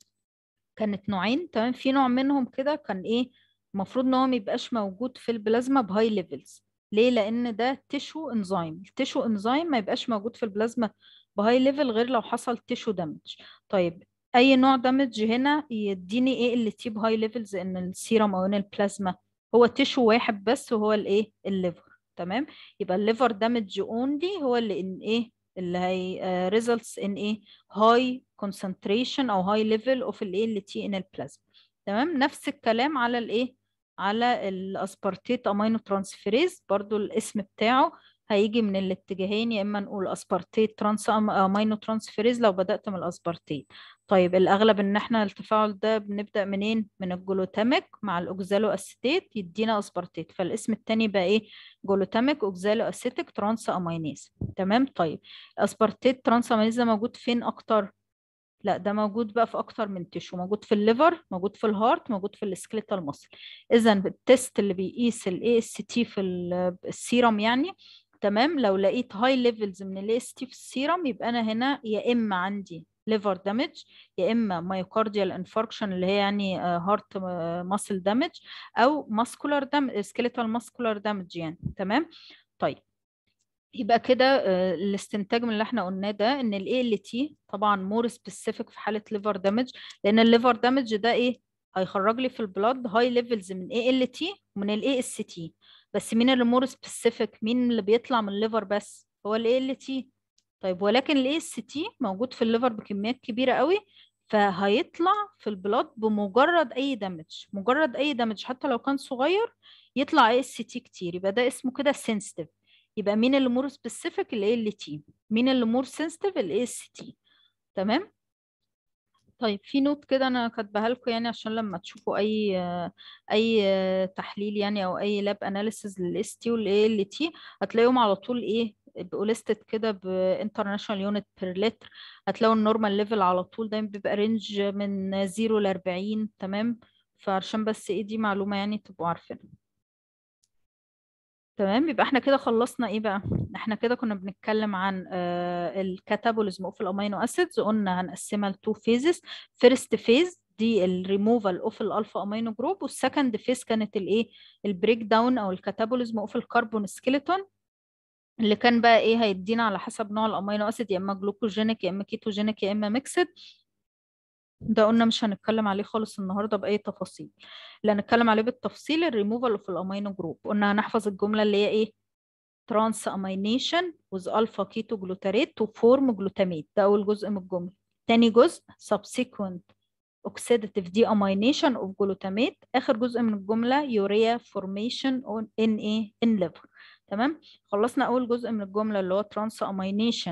كانت نوعين تمام في نوع منهم كده كان ايه المفروض ان هو ما يبقاش موجود في البلازما بهاي ليفلز ليه لان ده تيشو انزيم التيشو انزيم ما يبقاش موجود في البلازما بهاي ليفل غير لو حصل تيشو دامج طيب اي نوع دامج هنا يديني ايه اللي تيب هاي ليفلز ان السيرم او ان البلازما هو تيشو واحد بس وهو الايه الليفر تمام يبقى الليفر دامج اونلي هو اللي ان ايه اللي هي ريزلتس ان ايه هاي concentration او هاي ليفل اوف الايه اللي تي ان البلازما تمام نفس الكلام على الايه على الاسبارتيت امينو ترانسفيريز برضو الاسم بتاعه هيجي من الاتجاهين يا اما نقول اسبارتيت ترانس امينو ترانسفيريز لو بدات من الاسبارتيت طيب الاغلب ان احنا التفاعل ده بنبدا منين من الجلوتاميك مع الاوكزالو اسيتيت يدينا اسبارتيت فالاسم الثاني بقى ايه جلوتاميك اوكزالو اسيتيك ترانس امينيز تمام طيب الاسبارتيت ترانس امينيز ده موجود فين اكتر لا ده موجود بقى في اكتر من تيشو موجود في الليفر موجود في الهارت موجود في السكليتال ماسل اذا التيست اللي بيقيس الاي اس تي في السيرم يعني تمام لو لقيت هاي ليفلز من الاي اس تي في السيرم يبقى انا هنا يا اما عندي ليفر دامج يا اما مايوكارديال انفاركشن اللي هي يعني هارت ماسل دامج او ماسكولار دامج سكيليتال ماسكولار دامج يعني تمام طيب يبقى كده الاستنتاج من اللي احنا قلناه ده ان الاي ال تي طبعا مور سبيسيفيك في حاله ليفر دامج لان الليفر دامج ده ايه هيخرج لي في البلاد هاي ليفلز من اي ال تي ومن الاي اس تي بس مين اللي مور سبيسيفيك مين اللي بيطلع من الليفر بس هو الاي ال تي طيب ولكن الاي اس تي موجود في الليفر بكميات كبيره قوي فهيطلع في البلاد بمجرد اي دامج مجرد اي دامج حتى لو كان صغير يطلع اي اس تي كتير يبقى ده اسمه كده سنسيتيف يبقى مين اللي مور سبيسيفيك الاي ال تي مين اللي مور سنسيتيف الاي اس تي تمام طيب في نوت كده انا كاتباها لكم يعني عشان لما تشوفوا اي اي تحليل يعني او اي لاب اناليسيز للاس تي والاي ال تي هتلاقيهم على طول ايه بيبقوا ليستد كده بانترناشونال يونت بير لتر هتلاقوا النورمال ليفل على طول دايما بيبقى رينج من 0 ل 40 تمام فعشان بس ايه دي معلومه يعني تبقوا عارفينها تمام يبقى احنا كده خلصنا ايه بقى احنا كده كنا بنتكلم عن آه الكاتابوليزم اوف الامينو اسيدز قلنا هنقسمها لتو فيزز فيرست فيز دي الريموفال اوف الالفا امينو جروب والسكند فيز كانت الايه البريك داون او الكاتابوليزم اوف الكربون سكيلتون اللي كان بقى ايه هيدينا على حسب نوع الامينو اسيد يا اما جلوكوجينيك يا اما كيتوجينيك يا اما ميكسد ده قلنا مش هنتكلم عليه خالص النهارده باي تفاصيل اللي هنتكلم عليه بالتفصيل الريموفال اوف الامينو جروب قلنا هنحفظ الجمله اللي هي ايه ترانس امينيشن with alpha keto glutarate to form glutamate ده اول جزء من الجمله تاني جزء subsequent oxidative deamination of glutamate اخر جزء من الجمله urea formation on in ايه in liver تمام خلصنا اول جزء من الجمله اللي هو transamination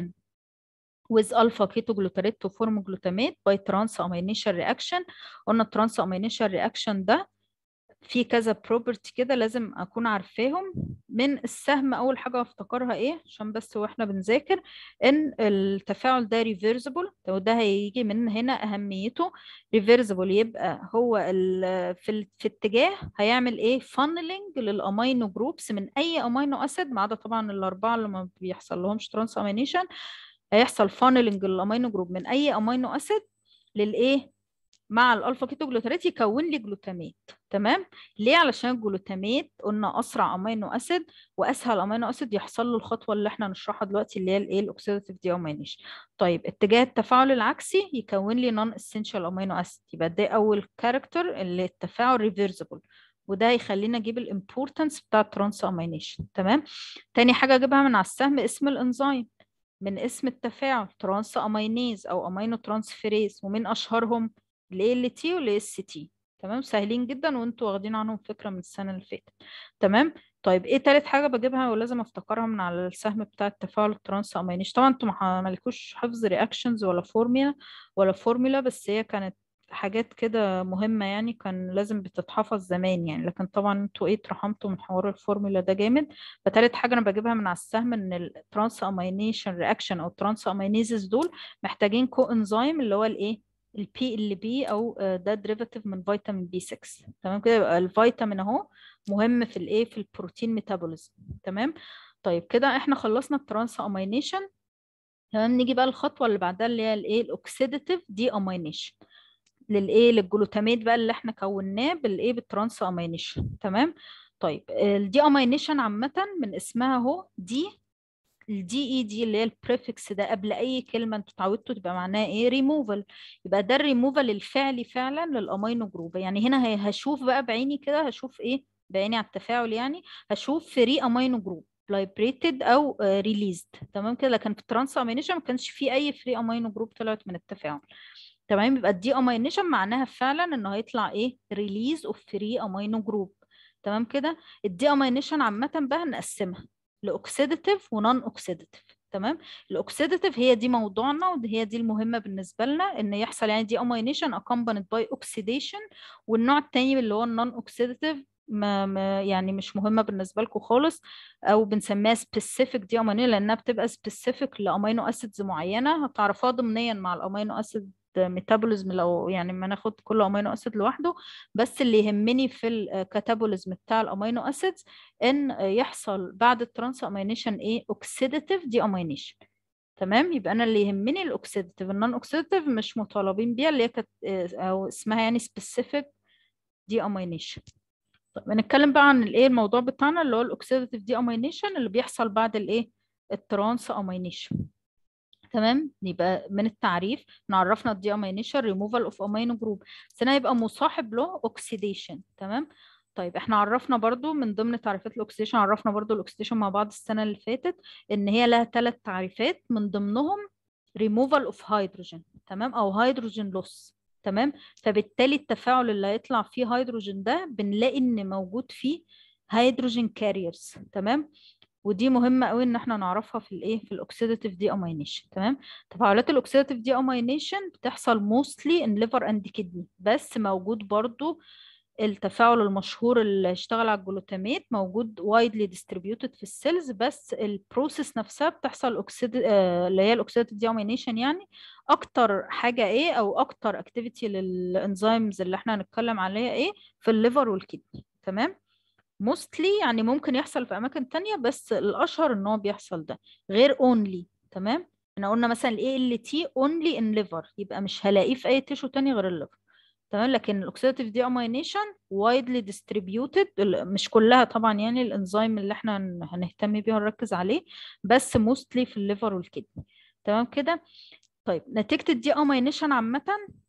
with alpha ketoglutarate to form glutamate by transamination reaction قلنا transamination reaction ده في كذا بروبرتي كده لازم اكون عارفاهم من السهم اول حاجه افتكرها ايه عشان بس واحنا بنذاكر ان التفاعل ده ريفيرسبل وده هيجي من هنا اهميته ريفيرسبل يبقى هو في ال... في اتجاه هيعمل ايه فانلنج للامينو جروبس من اي امينو اسيد ما عدا طبعا الاربعه اللي ما بيحصل لهمش ترانس امينيشن هيحصل فانلنج للامينو جروب من اي امينو اسيد للايه مع الالفا كيتو جلوتاريت يكون لي جلوتاميت تمام ليه علشان الجلوتاميت قلنا اسرع امينو اسيد واسهل امينو اسيد يحصل له الخطوه اللي احنا هنشرحها دلوقتي اللي هي الايه الاكسيداتيف دي امينيشن طيب اتجاه التفاعل العكسي يكون لي نون اسينشال امينو اسيد يبقى ده اول كاركتر اللي التفاعل ريفيرسبل وده هيخلينا اجيب الامبورتنس بتاع الترانس امينيشن تمام تاني حاجه اجيبها من على السهم اسم الانزيم من اسم التفاعل ترانس امينيز او امينو ترانسفيريز ومن اشهرهم ال ال تي وال اس تي تمام سهلين جدا وانتوا واخدين عنهم فكره من السنه اللي فاتت تمام طيب ايه تالت حاجه بجيبها ولازم افتكرها من على السهم بتاع التفاعل الترانس امينيش طبعا انتوا مالكوش حفظ رياكشنز ولا فورميلا ولا فورميلا بس هي كانت حاجات كده مهمة يعني كان لازم بتتحفظ زمان يعني لكن طبعا انتوا ايه اترحمتوا من حوار الفورمولا ده جامد فتالت حاجة انا بجيبها من على السهم ان الترانس امينيشن رياكشن او الترانس امينيزز دول محتاجين كو انزيم اللي هو الايه البي ال بي او ده ديريفاتيف من فيتامين بي 6 تمام كده يبقى الفيتامين اهو مهم في الايه في البروتين ميتابوليزم تمام طيب كده احنا خلصنا الترانس امينيشن تمام نيجي بقى الخطوه اللي بعدها اللي هي الايه الاوكسيداتيف دي امينيشن للايه للجلوتاميت بقى اللي احنا كوناه بالايه بالترانس امينيشن تمام طيب الدي امينيشن عامه من اسمها اهو دي الدي اي دي اللي هي البريفكس ده قبل اي كلمه انتوا اتعودتوا تبقى معناها ايه ريموفال يبقى ده الريموفال الفعلي فعلا للامينو جروب يعني هنا هشوف بقى بعيني كده هشوف ايه بعيني على التفاعل يعني هشوف فري امينو جروب liberated او ريليزد تمام كده لكن في الترانس امينيشن ما كانش في اي فري امينو جروب طلعت من التفاعل تمام يبقى الدي امينيشن معناها فعلا انه هيطلع ايه ريليز اوف فري امينو جروب تمام كده الدي امينيشن عامه بقى هنقسمها لاوكسيداتيف ونون اوكسيداتيف تمام الاوكسيداتيف هي دي موضوعنا وهي دي المهمه بالنسبه لنا ان يحصل يعني دي امينيشن accompanied باي اوكسيديشن والنوع الثاني اللي هو النون اوكسيداتيف ما, ما يعني مش مهمه بالنسبه لكم خالص او بنسميها سبيسيفيك دي امينو لانها بتبقى سبيسيفيك لامينو اسيدز معينه هتعرفوها ضمنيا مع الامينو اسيد ميتابوليزم لو يعني ما ناخد كل امينو اسيد لوحده بس اللي يهمني في الكاتابوليزم بتاع الامينو اسيدز ان يحصل بعد الترانس امينيشن ايه اوكسيداتيف دي امينيشن تمام يبقى انا اللي يهمني الاوكسيداتيف النون اوكسيداتيف مش مطالبين بيها اللي هي كانت او اسمها يعني سبيسيفيك دي امينيشن طيب نتكلم بقى عن الايه الموضوع بتاعنا اللي هو الاوكسيداتيف دي امينيشن اللي بيحصل بعد الايه الترانس امينيشن تمام يبقى من التعريف نعرفنا الدي امينيشن ريموفال اوف امينو جروب بس هنا يبقى مصاحب له اوكسيديشن تمام طيب احنا عرفنا برضو من ضمن تعريفات الاكسيديشن عرفنا برضو الاكسيديشن مع بعض السنه اللي فاتت ان هي لها ثلاث تعريفات من ضمنهم ريموفال اوف هيدروجين تمام او هيدروجين لوس تمام فبالتالي التفاعل اللي هيطلع فيه هيدروجين ده بنلاقي ان موجود فيه هيدروجين كاريرز تمام ودي مهمة قوي ان احنا نعرفها في الايه في الاوكسيداتيف دي امينيشن تمام تفاعلات الاوكسيداتيف دي امينيشن بتحصل موستلي ان ليفر اند كدني بس موجود برضو التفاعل المشهور اللي اشتغل على الجلوتاميت موجود وايدلي ديستريبيوتد في السيلز بس البروسيس نفسها بتحصل اوكسيد آه اللي هي الاوكسيداتيف دي امينيشن يعني اكتر حاجه ايه او اكتر اكتيفيتي للانزيمز اللي احنا هنتكلم عليها ايه في الليفر والكدني تمام موستلي يعني ممكن يحصل في اماكن تانية بس الاشهر ان هو بيحصل ده غير اونلي تمام احنا قلنا مثلا الاي ال تي اونلي ان ليفر يبقى مش هلاقيه في اي تيشو تاني غير الليفر تمام لكن الاوكسيداتيف دي امينيشن وايدلي ديستريبيوتد مش كلها طبعا يعني الانزيم اللي احنا هنهتم بيه ونركز عليه بس موستلي في الليفر والكدني تمام كده طيب نتيجه الدي امينيشن عامه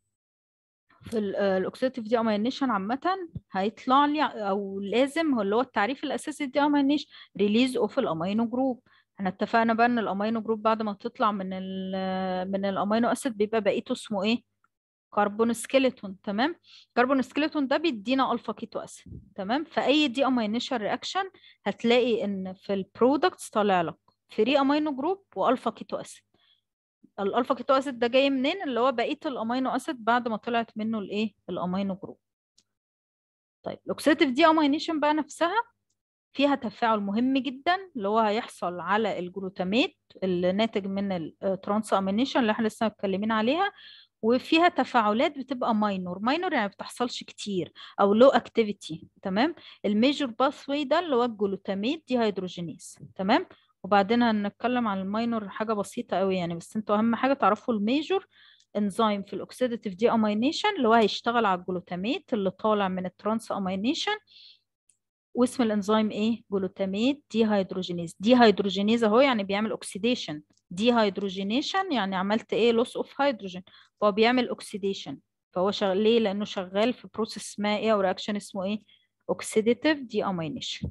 في الاوكسيداتيف دي امينيشن عامه هيطلع لي او لازم هو اللي هو التعريف الاساسي دي امينيشن ريليز اوف الامينو جروب احنا اتفقنا بقى ان الامينو جروب بعد ما تطلع من ال من الامينو اسيد بيبقى بقيته اسمه ايه كربون سكيلتون تمام كربون سكيلتون ده بيدينا الفا كيتو اسيد تمام فاي دي امينيشن رياكشن هتلاقي ان في البرودكتس طالع لك فري امينو جروب والفا كيتو اسيد الالفا كيتو اسيد ده جاي منين اللي هو بقيه الامينو اسيد بعد ما طلعت منه الايه الامينو جروب طيب الاكسيديف دي امينيشن بقى نفسها فيها تفاعل مهم جدا اللي هو هيحصل على الجلوتاميت اللي ناتج من الترانس امينيشن اللي احنا لسه متكلمين عليها وفيها تفاعلات بتبقى ماينور ماينور يعني ما بتحصلش كتير او لو اكتيفيتي تمام الميجور باثوي ده اللي هو الجلوتاميت دي هيدروجينيز تمام وبعدين هنتكلم عن الماينور حاجه بسيطه قوي يعني بس انتوا اهم حاجه تعرفوا الميجور انزيم في الاكسيداتيف دي امينيشن اللي هو هيشتغل على الجلوتاميت اللي طالع من الترانس امينيشن واسم الانزيم ايه جلوتاميت دي هيدروجينيز دي هيدروجينيز اهو يعني بيعمل اوكسيديشن دي هيدروجينيشن يعني عملت ايه لوس اوف هيدروجين فهو بيعمل اوكسيديشن فهو شغال ليه لانه شغال في بروسيس اسمها ايه او رياكشن اسمه ايه اوكسيديتيف دي امينيشن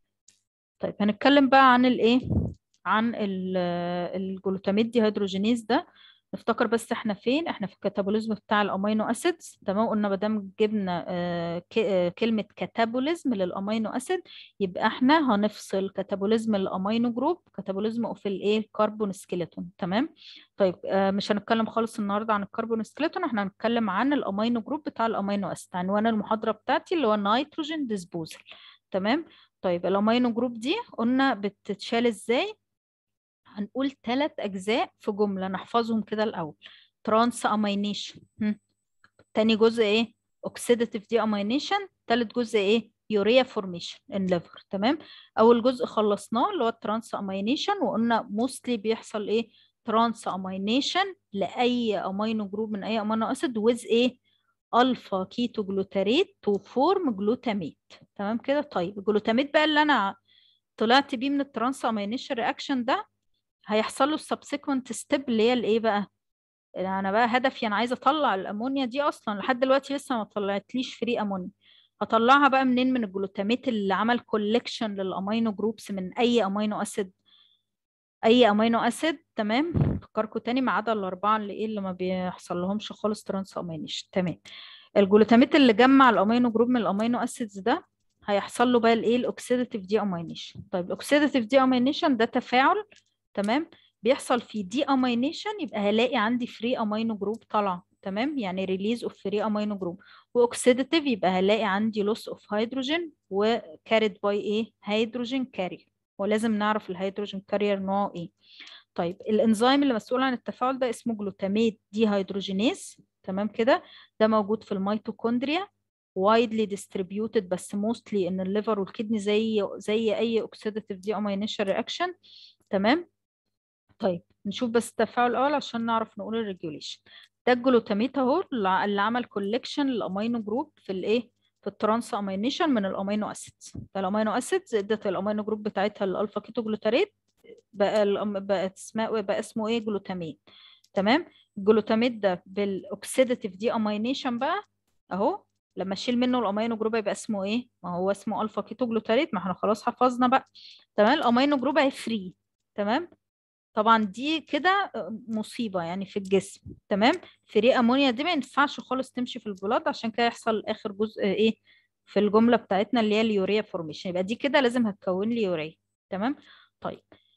طيب هنتكلم بقى عن الايه عن الجلوتاميت دي هيدروجينيز ده نفتكر بس احنا فين احنا في الكاتابوليزم بتاع الامينو اسيدز تمام قلنا ما دام جبنا آه آه كلمه كاتابوليزم للامينو اسيد يبقى احنا هنفصل كاتابوليزم الامينو جروب كاتابوليزم اوف الايه الكربون سكيلتون تمام طيب آه مش هنتكلم خالص النهارده عن الكربون سكيلتون احنا هنتكلم عن الامينو جروب بتاع الامينو اسيد عنوان المحاضره بتاعتي اللي هو نيتروجين ديسبوزل تمام طيب الامينو جروب دي قلنا بتتشال ازاي هنقول ثلاث أجزاء في جملة نحفظهم كده الأول ترانس أمينيشن تاني جزء إيه أوكسيداتيف دي أمينيشن تالت جزء إيه يوريا فورميشن ان ليفر تمام أول جزء خلصناه اللي هو الترانس أمينيشن وقلنا موستلي بيحصل إيه ترانس أمينيشن لأي أمينو جروب من أي أمينو أسيد ويز إيه الفا كيتو جلوتاريت تو فورم جلوتاميت تمام كده طيب الجلوتاميت بقى اللي انا طلعت بيه من الترانس امينيشن رياكشن ده هيحصل له السبسيكونت ستيب اللي هي الايه بقى انا بقى هدفي انا عايزه اطلع الامونيا دي اصلا لحد دلوقتي لسه ما طلعتليش فري امونيا هطلعها بقى منين من الجلوتاميت اللي عمل كولكشن للامينو جروبس من اي امينو اسيد اي امينو اسيد تمام فكركم تاني ما عدا الاربعه اللي ايه اللي ما بيحصل لهمش خالص ترانس امينيشن تمام الجلوتاميت اللي جمع الامينو جروب من الامينو اسيدز ده هيحصل له بقى الايه الاوكسيداتيف دي امينيشن طيب الاوكسيداتيف دي امينيشن ده تفاعل تمام بيحصل في دي امينيشن يبقى هلاقي عندي فري امينو جروب طالعه تمام يعني ريليز اوف فري امينو جروب واوكسيداتيف يبقى هلاقي عندي لوس اوف هيدروجين وكاريد باي ايه هيدروجين كارير ولازم نعرف الهيدروجين كارير نوعه ايه طيب الانزيم اللي مسؤول عن التفاعل ده اسمه جلوتاميت دي هيدروجينيز تمام كده ده موجود في الميتوكوندريا widely distributed بس mostly ان الليفر والكدني زي زي اي اوكسيداتيف دي امينيشن رياكشن تمام طيب نشوف بس التفاعل الاول عشان نعرف نقول الريجوليشن ده الجلوتاميت اهو اللي عمل كولكشن للامينو جروب في الايه في الترانس امينيشن من الامينو اسيدز فالامينو اسيدز ادت الامينو جروب بتاعتها الالفا كيتو جلوتاريت بقى بقى اسمه بقى اسمه ايه جلوتاميت تمام الجلوتاميت ده بالاوكسيداتيف دي امينيشن بقى اهو لما اشيل منه الامينو جروب يبقى اسمه ايه ما هو اسمه الفا كيتو جلوتاريت ما احنا خلاص حفظنا بقى تمام الامينو جروب هي فري تمام طبعا دي كده مصيبه يعني في الجسم تمام فري امونيا دي ما ينفعش خالص تمشي في البلاد عشان كده يحصل اخر جزء ايه في الجمله بتاعتنا اللي هي اليوريا فورميشن يبقى دي كده لازم هتكون لي يوريا تمام طيب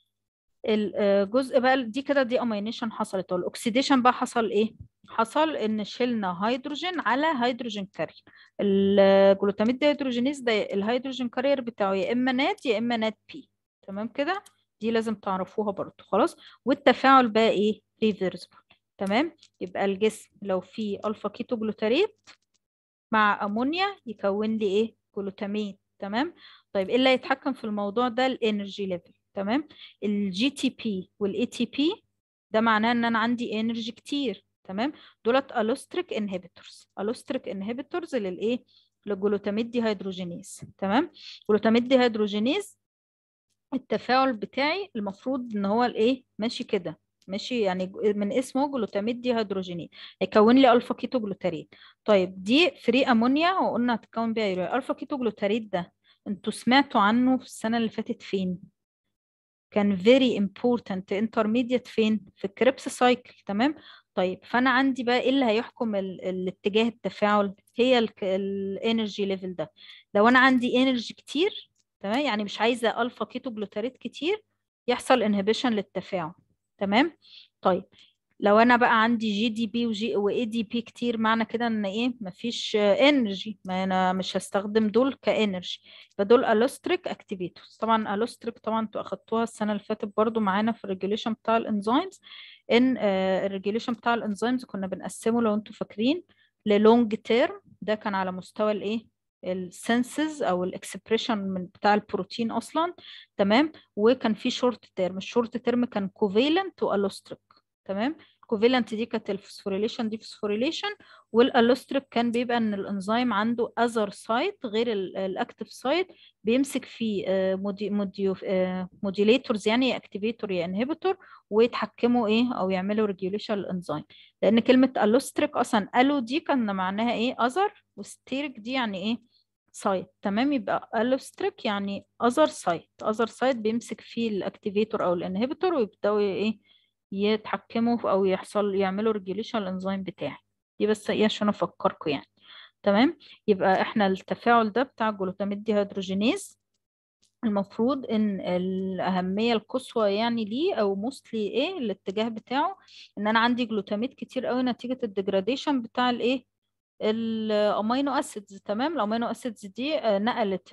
الجزء بقى دي كده دي امينيشن حصلت والاكسيديشن بقى حصل ايه حصل ان شلنا هيدروجين على هيدروجين كارير الجلوتاميت ديهيدروجينيز ده الهيدروجين كارير بتاعه يا اما نات يا اما نات بي تمام كده دي لازم تعرفوها برضو خلاص والتفاعل بقى ايه ريفرسبل تمام يبقى الجسم لو فيه الفا كيتو جلوتاريت مع امونيا يكون لي ايه جلوتاميت تمام طيب ايه اللي هيتحكم في الموضوع ده الانرجي ليفل تمام الجي تي بي والاي تي بي ده معناه ان انا عندي انرجي كتير تمام دولت الوستريك انهبيتورز الوستريك انهبيتورز للايه للجلوتاميت دي هيدروجينيز تمام جلوتاميت دي هيدروجينيز التفاعل بتاعي المفروض ان هو الايه ماشي كده ماشي يعني من اسمه جلوتاميت دي هيدروجينيز هيكون لي الفا كيتو جلوتاريت طيب دي فري امونيا وقلنا هتكون بيها يوريا الفا كيتو جلوتاريت ده انتوا سمعتوا عنه في السنه اللي فاتت فين كان very important intermediate فين في الكريبس سايكل تمام طيب فانا عندي بقى ايه اللي هيحكم ال... الاتجاه التفاعل هي الانرجي ليفل ده لو انا عندي انرجي كتير تمام يعني مش عايزه الفا كيتو جلوتاريت كتير يحصل انهبيشن للتفاعل تمام طيب لو انا بقى عندي جي دي بي وجي واي دي بي كتير معنى كده ان ايه مفيش انرجي ما انا مش هستخدم دول كانرجي فدول الوستريك اكتيفيتورز طبعا الوستريك طبعا انتوا اخدتوها السنه اللي فاتت برضو معانا في الريجوليشن بتاع الانزيمز ان الريجوليشن بتاع الانزيمز كنا بنقسمه لو انتوا فاكرين للونج تيرم ده كان على مستوى الايه السنسز او الاكسبريشن من بتاع البروتين اصلا تمام وكان في شورت تيرم الشورت تيرم كان كوفيلنت والوستريك تمام الكوفيلنت دي كانت الفوسفوريليشن دي فوسفوريليشن والالوستريك كان بيبقى ان الانزيم عنده اذر سايت غير الاكتف سايت بيمسك فيه مودي موديو موديليتورز يعني يا اكتيفيتور يا انهبيتور ويتحكموا ايه او يعملوا ريجوليشن للانزيم لان كلمه الوستريك اصلا الو دي كان معناها ايه اذر وستيريك دي يعني ايه سايت تمام يبقى الوستريك يعني اذر سايت اذر سايت بيمسك فيه الاكتيفيتور او الانهبيتور ويبداوا ايه يتحكموا او يحصل يعملوا ريجوليشن الانزيم بتاعي دي بس ايه عشان افكركم يعني تمام يبقى احنا التفاعل ده بتاع الجلوتاميت دي هيدروجينيز المفروض ان الاهميه القصوى يعني ليه او موستلي ايه الاتجاه بتاعه ان انا عندي جلوتاميت كتير قوي نتيجه الديجراديشن بتاع الايه الامينو اسيدز تمام الامينو اسيدز دي نقلت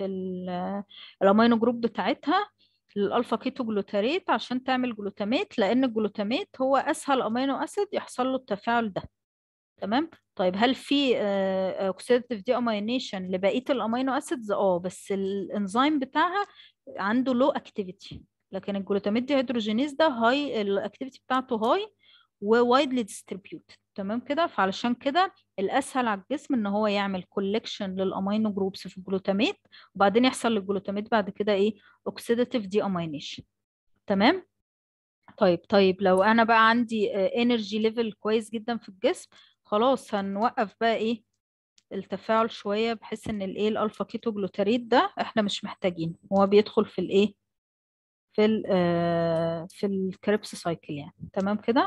الامينو جروب بتاعتها للالفا كيتو جلوتاريت عشان تعمل جلوتاميت لان الجلوتاميت هو اسهل امينو اسيد يحصل له التفاعل ده تمام طيب هل في اوكسيداتيف دي امينيشن لبقيه الامينو اسيدز اه بس الانزيم بتاعها عنده لو اكتيفيتي لكن الجلوتاميت دي هيدروجينيز ده هاي الاكتيفيتي بتاعته هاي ووايدلي ديستريبيوتد تمام كده فعلشان كده الاسهل على الجسم ان هو يعمل كولكشن للامينو جروبس في الجلوتاميت وبعدين يحصل للجلوتاميت بعد كده ايه اوكسيداتيف دي امينيشن تمام طيب طيب لو انا بقى عندي انرجي ليفل كويس جدا في الجسم خلاص هنوقف بقى ايه التفاعل شويه بحيث ان الايه الالفا كيتو جلوتاريت ده احنا مش محتاجينه هو بيدخل في الايه في ال في الكريبس سايكل يعني تمام كده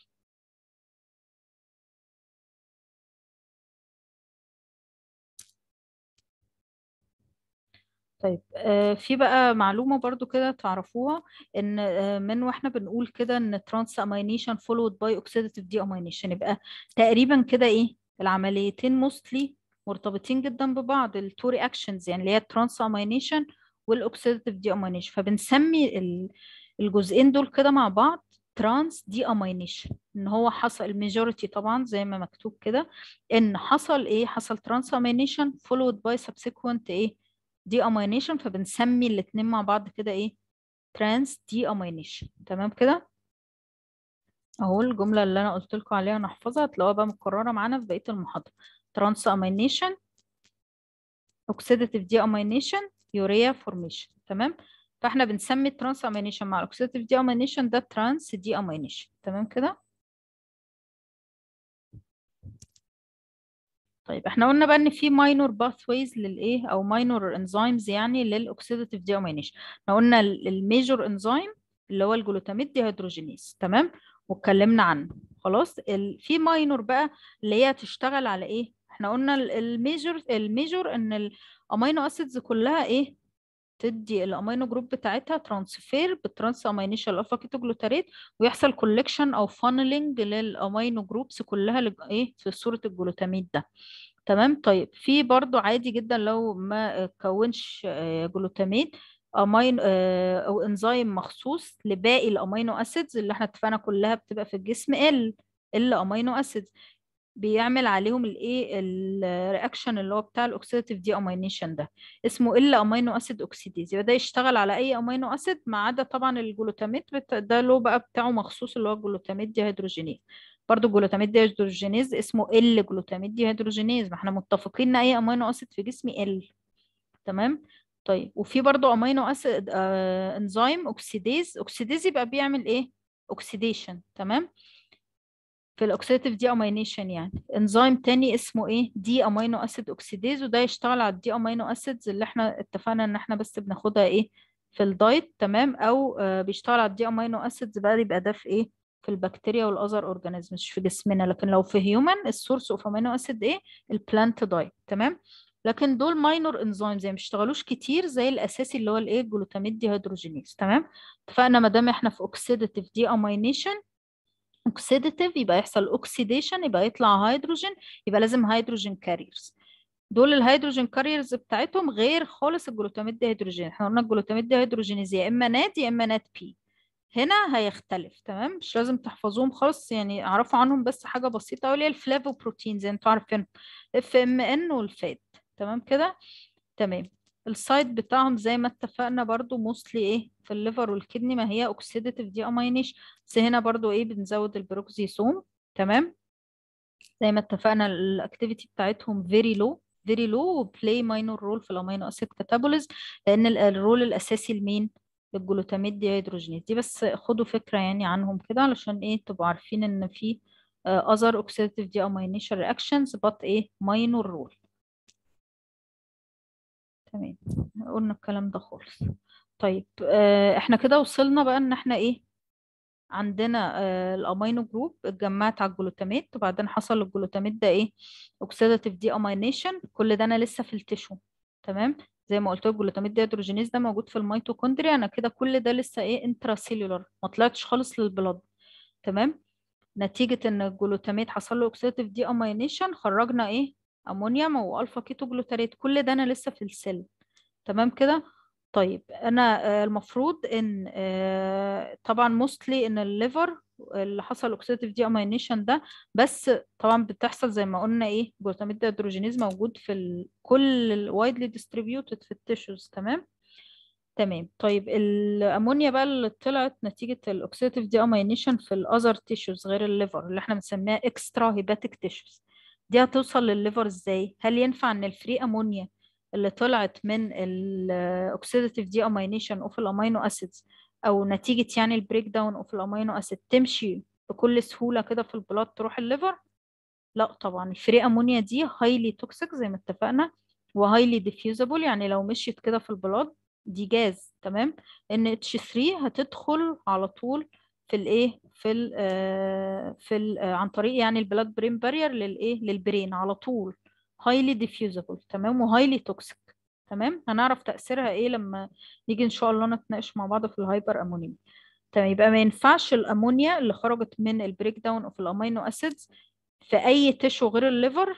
طيب آه في بقى معلومة برضو كده تعرفوها ان آه من واحنا بنقول كده ان ترانس امينيشن فولود باي اوكسيداتيف دي امينيشن يبقى تقريبا كده ايه العمليتين موستلي مرتبطين جدا ببعض التو رياكشنز يعني اللي هي الترانس امينيشن والاوكسيداتيف دي امينيشن فبنسمي الجزئين دول كده مع بعض ترانس دي امينيشن ان هو حصل الميجوريتي طبعا زي ما مكتوب كده ان حصل ايه حصل ترانس امينيشن فولود باي سبسيكوينت ايه دي امينيشن فبنسمي الاتنين مع بعض كده ايه ترانس دي امينيشن تمام كده اهو الجمله اللي انا قلت لكم عليها نحفظها هتلاقوها بقى متكرره معانا في بقيه المحاضره ترانس امينيشن اوكسيداتيف دي امينيشن يوريا فورميشن تمام فاحنا بنسمي الترانس امينيشن مع الاوكسيداتيف دي امينيشن ده ترانس دي امينيشن تمام كده طيب احنا قلنا بقى ان في ماينور باثويز للايه او ماينور انزيمز يعني للاوكسيداتيف دي امينيشن احنا قلنا الميجور انزيم اللي هو الجلوتاميت دي هيدروجينيز تمام واتكلمنا عنه خلاص ال... في ماينور بقى اللي هي تشتغل على ايه احنا قلنا الميجور الميجور ان الامينو اسيدز كلها ايه تدي الامينو جروب بتاعتها ترانسفير بالترانس امينيشن الالفا كيتو جلوتاريت ويحصل كولكشن او فانلنج للامينو جروبس كلها لج... ايه في صوره الجلوتاميت ده تمام طيب في برضو عادي جدا لو ما كونش جلوتاميت امين او انزيم مخصوص لباقي الامينو اسيدز اللي احنا اتفقنا كلها بتبقى في الجسم ال ال امينو اسيدز بيعمل عليهم الايه الرياكشن اللي هو بتاع الاوكسيداتيف دي امينيشن ده اسمه ال امينو اسيد اوكسيديز يبقى ده يشتغل على اي امينو اسيد ما عدا طبعا الجلوتاميت ده له بقى بتاعه مخصوص اللي هو الجلوتاميت دي هيدروجينيز برضه الجلوتاميت دي هيدروجينيز اسمه ال جلوتاميت دي هيدروجينيز ما احنا متفقين ان اي امينو اسيد في جسمي ال تمام طيب وفي برضه امينو اسيد آه انزيم اوكسيديز اوكسيديز يبقى بيعمل ايه اوكسيديشن تمام في الاوكسيديتيف دي امينيشن يعني انزيم تاني اسمه ايه دي امينو اسيد اوكسيديز وده يشتغل على الدي امينو اسيدز اللي احنا اتفقنا ان احنا بس بناخدها ايه في الدايت تمام او آه بيشتغل على الدي امينو اسيدز بقى يبقى ده في ايه في البكتيريا والاذر اورجانيزم مش في جسمنا لكن لو في هيومن السورس اوف امينو اسيد ايه البلانت دايت تمام لكن دول ماينور انزيمز يعني ما بيشتغلوش كتير زي الاساسي اللي هو الايه جلوتاميد دي هيدروجينيز تمام اتفقنا ما دام احنا في اوكسيداتيف دي امينيشن اوكسيداتيف يبقى يحصل اوكسيديشن يبقى يطلع هيدروجين يبقى لازم هيدروجين كاريرز دول الهيدروجين كاريرز بتاعتهم غير خالص الجلوتاميد دي هيدروجين احنا قلنا الجلوتاميد دي هيدروجينيز يا اما نات يا اما نات بي هنا هيختلف تمام مش لازم تحفظوهم خالص يعني اعرفوا عنهم بس حاجه بسيطه اللي هي الفلافو بروتين زي انتوا عارفين اف ام ان والفات تمام كده تمام السايت بتاعهم زي ما اتفقنا برضو موستلي ايه في الليفر والكدني ما هي اوكسيداتيف دي امينيش بس هنا برضو ايه بنزود البروكسيسوم تمام زي ما اتفقنا الاكتيفيتي بتاعتهم فيري لو فيري لو وبلاي ماينور رول في الامينو اسيد كاتابوليز لان الرول الاساسي لمين للجلوتاميد دي هيدروجينيز دي بس خدوا فكره يعني عنهم كده علشان ايه تبقوا عارفين ان في other oxidative deamination reactions but ايه minor role تمام قلنا الكلام ده خالص طيب آه احنا كده وصلنا بقى ان احنا ايه عندنا آه الامينو جروب اتجمعت على الجلوتاميت وبعدين حصل الجلوتاميت ده ايه اوكسيداتيف دي امينيشن كل ده انا لسه في التشو تمام زي ما قلت لك الجلوتاميت دي هيدروجينيز ده موجود في الميتوكوندريا انا كده كل ده لسه ايه انترا سيلولار ما طلعتش خالص للبلاد تمام نتيجة ان الجلوتاميت حصل له اوكسيداتيف دي امينيشن خرجنا ايه امونيوم والفا كيتو جلوتاريت كل ده انا لسه في السيل تمام كده طيب انا المفروض ان طبعا موستلي ان الليفر اللي حصل اوكسيداتيف دي امينيشن ده بس طبعا بتحصل زي ما قلنا ايه جلوتاميت هيدروجينيز موجود في ال... كل الوايدلي ديستريبيوتد في التيشوز تمام تمام طيب الامونيا بقى اللي طلعت نتيجه الاوكسيداتيف دي امينيشن في الاذر تيشوز غير الليفر اللي احنا بنسميها اكسترا هيباتيك تيشوز دي هتوصل للليفر ازاي هل ينفع ان الفري امونيا اللي طلعت من الاوكسيداتيف دي امينيشن اوف الامينو اسيدز او نتيجه يعني البريك داون اوف الامينو اسيد تمشي بكل سهوله كده في البلاد تروح الليفر لا طبعا الفري امونيا دي هايلي توكسيك زي ما اتفقنا وهايلي ديفيوزابل يعني لو مشيت كده في البلاد دي جاز تمام ان اتش 3 هتدخل على طول في الايه في ال في ال عن طريق يعني البلاد برين بارير للايه للبرين على طول هايلي ديفيوزابل تمام وهايلي توكسيك تمام هنعرف تأثيرها ايه لما نيجي ان شاء الله نتناقش مع بعض في الهايبر امونيميا تمام يبقى ما ينفعش الامونيا اللي خرجت من البريك داون اوف الامينو اسيدز في اي تشو غير الليفر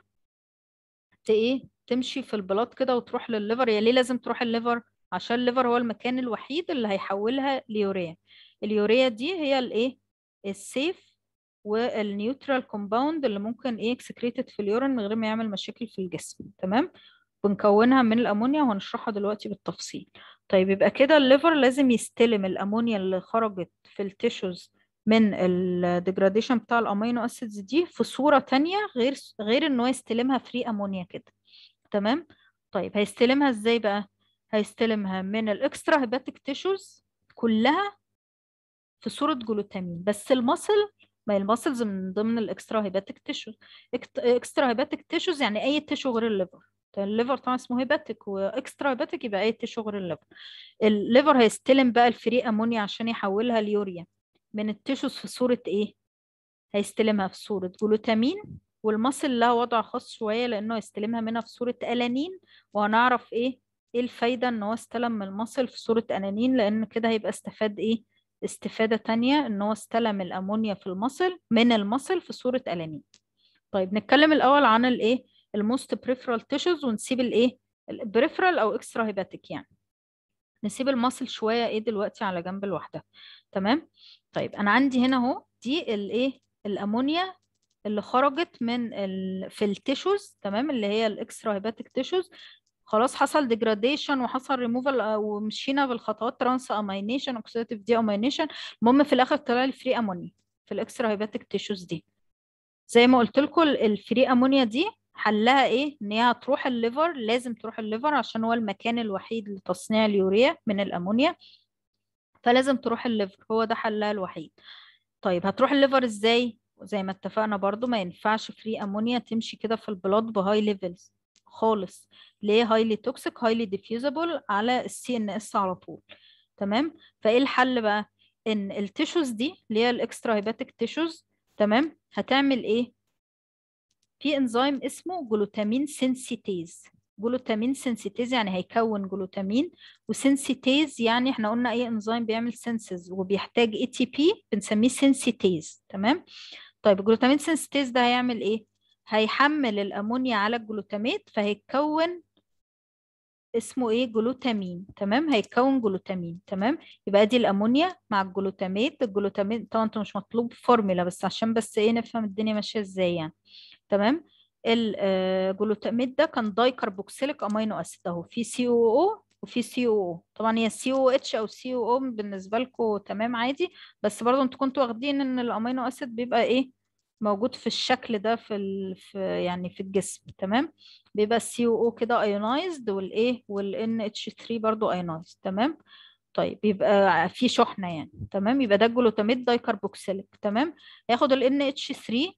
ايه تمشي في البلاد كده وتروح للليفر يا ليه لازم تروح الليفر عشان الليفر هو المكان الوحيد اللي هيحولها ليوريا اليوريا دي هي الايه السيف والنيوترال كومباوند اللي ممكن ايه اكسكريتد في اليورين من غير ما يعمل مشاكل في الجسم تمام بنكونها من الامونيا وهنشرحها دلوقتي بالتفصيل طيب يبقى كده الليفر لازم يستلم الامونيا اللي خرجت في التيشوز من الديجراديشن بتاع الامينو اسيدز دي في صورة تانية غير غير ان هو يستلمها فري امونيا كده تمام طيب هيستلمها ازاي بقى هيستلمها من الاكسترا هيباتيك تيشوز كلها في صورة جلوتامين بس المصل ما الماسلز من ضمن الاكسترا هيباتيك تيشوز اكسترا هيباتيك تيشوز يعني اي تيشو غير الليفر الليفر طبعا اسمه هيباتيك واكسترا هيباتيك يبقى اي تيشو غير الليفر الليفر هيستلم بقى الفري امونيا عشان يحولها ليوريا من التيشوز في صورة ايه هيستلمها في صورة جلوتامين والمصل لها وضع خاص شوية لانه هيستلمها منها في صورة الانين وهنعرف ايه ايه الفايدة ان هو استلم من المصل في صورة انانين لان كده هيبقى استفاد ايه استفادة تانية ان هو استلم الامونيا في المصل من المصل في صورة الانين طيب نتكلم الاول عن الايه الموست بريفرال تيشوز ونسيب الايه البريفرال او اكسترا هيباتيك يعني نسيب المصل شويه ايه دلوقتي على جنب لوحدها تمام طيب انا عندي هنا اهو دي الايه الامونيا اللي خرجت من ال... في التيشوز تمام اللي هي الاكسترا هيباتيك تيشوز خلاص حصل ديجراديشن وحصل ريموفال ومشينا بالخطوات ترانس امينيشن اوكسيداتيف دي امينيشن المهم في الاخر طلع لي فري امونيا في الاكسترا هيباتيك تيشوز دي زي ما قلت لكم الفري امونيا دي حلها ايه ان هي هتروح الليفر لازم تروح الليفر عشان هو المكان الوحيد لتصنيع اليوريا من الامونيا فلازم تروح الليفر هو ده حلها الوحيد طيب هتروح الليفر ازاي زي ما اتفقنا برضو ما ينفعش فري امونيا تمشي كده في البلاد بهاي ليفلز خالص ليه هايلي توكسيك هايلي ديفيوزابل على السي ان اس على طول تمام فايه الحل بقى ان التيشوز دي اللي هي الاكسترا هيباتيك تيشوز تمام هتعمل ايه في انزيم اسمه جلوتامين سينسيتيز جلوتامين سينسيتيز يعني هيكون جلوتامين وسينسيتيز يعني احنا قلنا اي انزيم بيعمل سينسز وبيحتاج اي تي بي بنسميه سينسيتيز تمام طيب الجلوتامين سينسيتيز ده هيعمل ايه هيحمل الامونيا على الجلوتاميت فهيتكون اسمه ايه جلوتامين تمام هيتكون جلوتامين تمام يبقى دي الامونيا مع الجلوتاميت الجلوتاميت طبعا انت مش مطلوب فورمولا بس عشان بس ايه نفهم الدنيا ماشيه ازاي يعني تمام الجلوتاميت ده كان داي كربوكسيليك امينو اسيد اهو في سي او او وفي سي او او طبعا هي سي او اتش او سي او او بالنسبه لكم تمام عادي بس برضه انتوا كنتوا واخدين ان الامينو اسيد بيبقى ايه موجود في الشكل ده في, ال... في يعني في الجسم تمام بيبقى السي او او كده ايونايزد والايه والان اتش 3 برضه ايونايزد تمام طيب يبقى في شحنه يعني تمام يبقى ده الجلوتاميت داي كربوكسيليك تمام هياخد ال ان اتش 3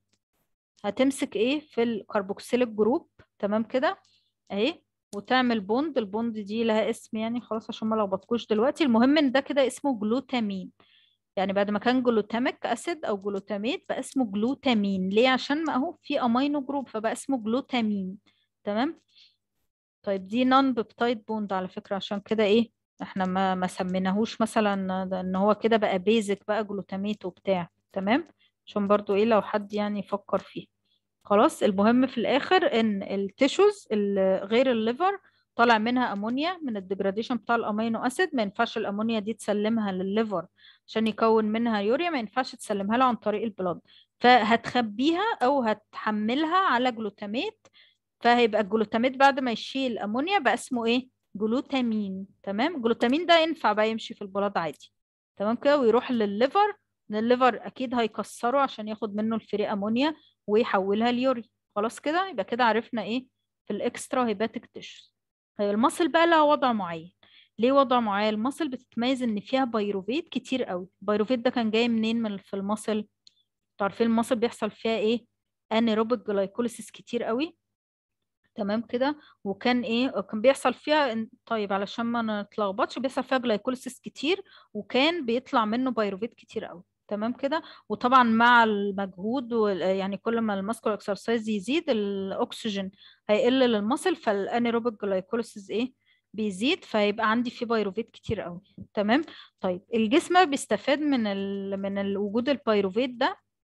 هتمسك ايه في الكربوكسيليك جروب تمام كده اهي وتعمل بوند البوند دي لها اسم يعني خلاص عشان ما لخبطكوش دلوقتي المهم ان ده كده اسمه جلوتامين يعني بعد ما كان جلوتاميك اسيد او جلوتاميت بقى اسمه جلوتامين ليه عشان ما اهو في امينو جروب فبقى اسمه جلوتامين تمام طيب دي نون بيبتايد بوند على فكرة عشان كده ايه احنا ما ما سميناهوش مثلا ان هو كده بقى بيزك بقى جلوتاميت وبتاع تمام عشان برضو ايه لو حد يعني يفكر فيه خلاص المهم في الاخر ان التيشوز غير الليفر طالع منها امونيا من الديجراديشن بتاع الامينو اسيد ما ينفعش الامونيا دي تسلمها للليفر عشان يكون منها يوريا ما ينفعش تسلمها له عن طريق البلاد فهتخبيها او هتحملها على جلوتاميت فهيبقى الجلوتاميت بعد ما يشيل الامونيا بقى اسمه ايه جلوتامين تمام الجلوتامين ده ينفع بقى يمشي في البلاد عادي تمام كده ويروح للليفر الليفر اكيد هيكسره عشان ياخد منه الفري امونيا ويحولها ليوري خلاص كده يبقى كده عرفنا ايه في الاكسترا هيباتيك تيشوز طيب المصل بقى لها وضع معين ليه وضع معين المصل بتتميز ان فيها بايروفيت كتير قوي البايروفيت ده كان جاي منين من في المصل تعرفين المصل بيحصل فيها ايه انيروبيك جلايكوليسيس كتير قوي تمام كده وكان ايه كان بيحصل فيها طيب علشان ما نتلخبطش بيحصل فيها جلايكوليسيس كتير وكان بيطلع منه بايروفيت كتير قوي تمام كده وطبعا مع المجهود يعني كل ما الماسكول اكسرسايز يزيد الاكسجين هيقل للمصل فالانيروبيك جلايكوليسيس ايه بيزيد فيبقى عندي فيه بايروفيت كتير قوي تمام طيب الجسم بيستفاد من ال... من وجود البايروفيت ده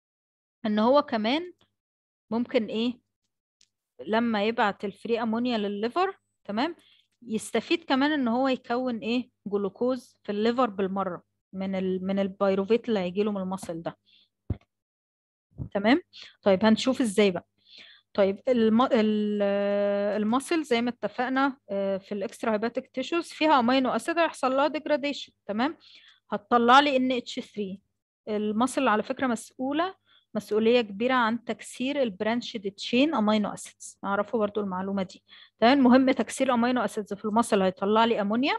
ان هو كمان ممكن ايه لما يبعت الفري امونيا للليفر تمام يستفيد كمان ان هو يكون ايه جلوكوز في الليفر بالمره من ال من البايروفيت اللي هيجي له من المصل ده تمام طيب هنشوف ازاي بقى طيب الم... المصل زي ما اتفقنا في الاكسترا هيباتيك تيشوز فيها امينو اسيد هيحصل لها ديجراديشن تمام هتطلع لي ان اتش 3 المصل على فكره مسؤوله مسؤوليه كبيره عن تكسير البرانشد تشين امينو اسيدز اعرفوا برضو المعلومه دي تمام المهم تكسير امينو اسيدز في المصل هيطلع لي امونيا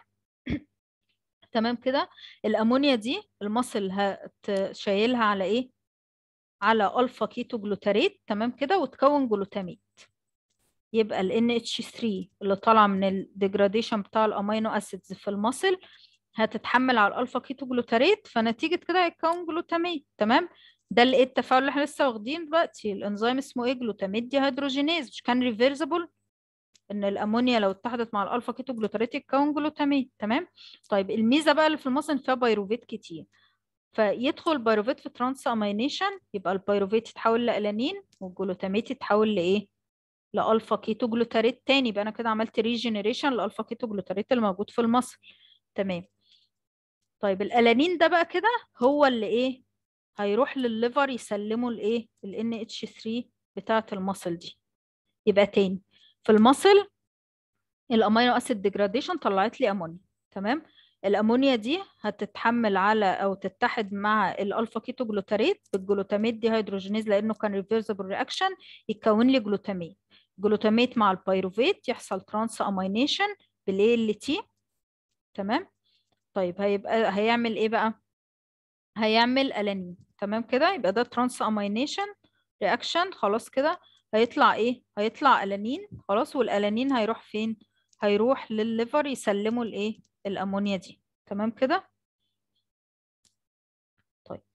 تمام كده الامونيا دي المصل هتشيلها على ايه على الفا كيتو جلوتاريت تمام كده وتكون جلوتاميت يبقى ال NH3 اللي طالعه من الديجراديشن بتاع الامينو اسيدز في المصل هتتحمل على الالفا كيتو جلوتاريت فنتيجه كده هيتكون جلوتاميت تمام ده اللي ايه التفاعل اللي احنا لسه واخدين دلوقتي الانزيم اسمه ايه جلوتاميت دي هيدروجينيز مش كان ريفيرسبل ان الامونيا لو اتحدت مع الالفا كيتو جلوتاريت يتكون جلوتاميت تمام طيب الميزه بقى اللي في المصل فيها بايروفيت كتير فيدخل البيروفيت في ترانس امينيشن يبقى البيروفيت يتحول لالانين والجلوتاميت يتحول لايه لالفا كيتو جلوتاريت تاني يبقى انا كده عملت ريجنريشن للالفا كيتو جلوتاريت اللي موجود في المصل تمام طيب الالانين ده بقى كده هو اللي ايه هيروح للليفر يسلمه الايه ال NH3 بتاعه المصل دي يبقى تاني في المصل الامينو اسيد ديجراديشن طلعت لي امونيا تمام الامونيا دي هتتحمل على او تتحد مع الالفا كيتو جلوتاريت بالجلوتاميت دي هيدروجينيز لانه كان ريفيرسبل رياكشن يتكون لي جلوتاميت جلوتاميت مع البيروفيت يحصل ترانس امينيشن بالاي ال تي تمام طيب هيبقى هيعمل ايه بقى هيعمل الانين تمام كده يبقى ده ترانس امينيشن رياكشن خلاص كده هيطلع ايه هيطلع الانين خلاص والالانين هيروح فين هيروح للليفر يسلموا الايه الامونيا دي تمام كده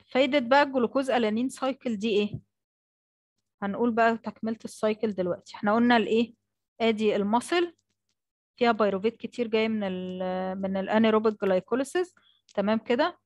فايدة بقى الجلوكوز ألانين سايكل دي ايه هنقول بقى تكملة السايكل دلوقتي احنا قلنا الايه ادي المصل فيها بايروفيت كتير جاي من ال من الانيروبيك جلايكوليسيس تمام كده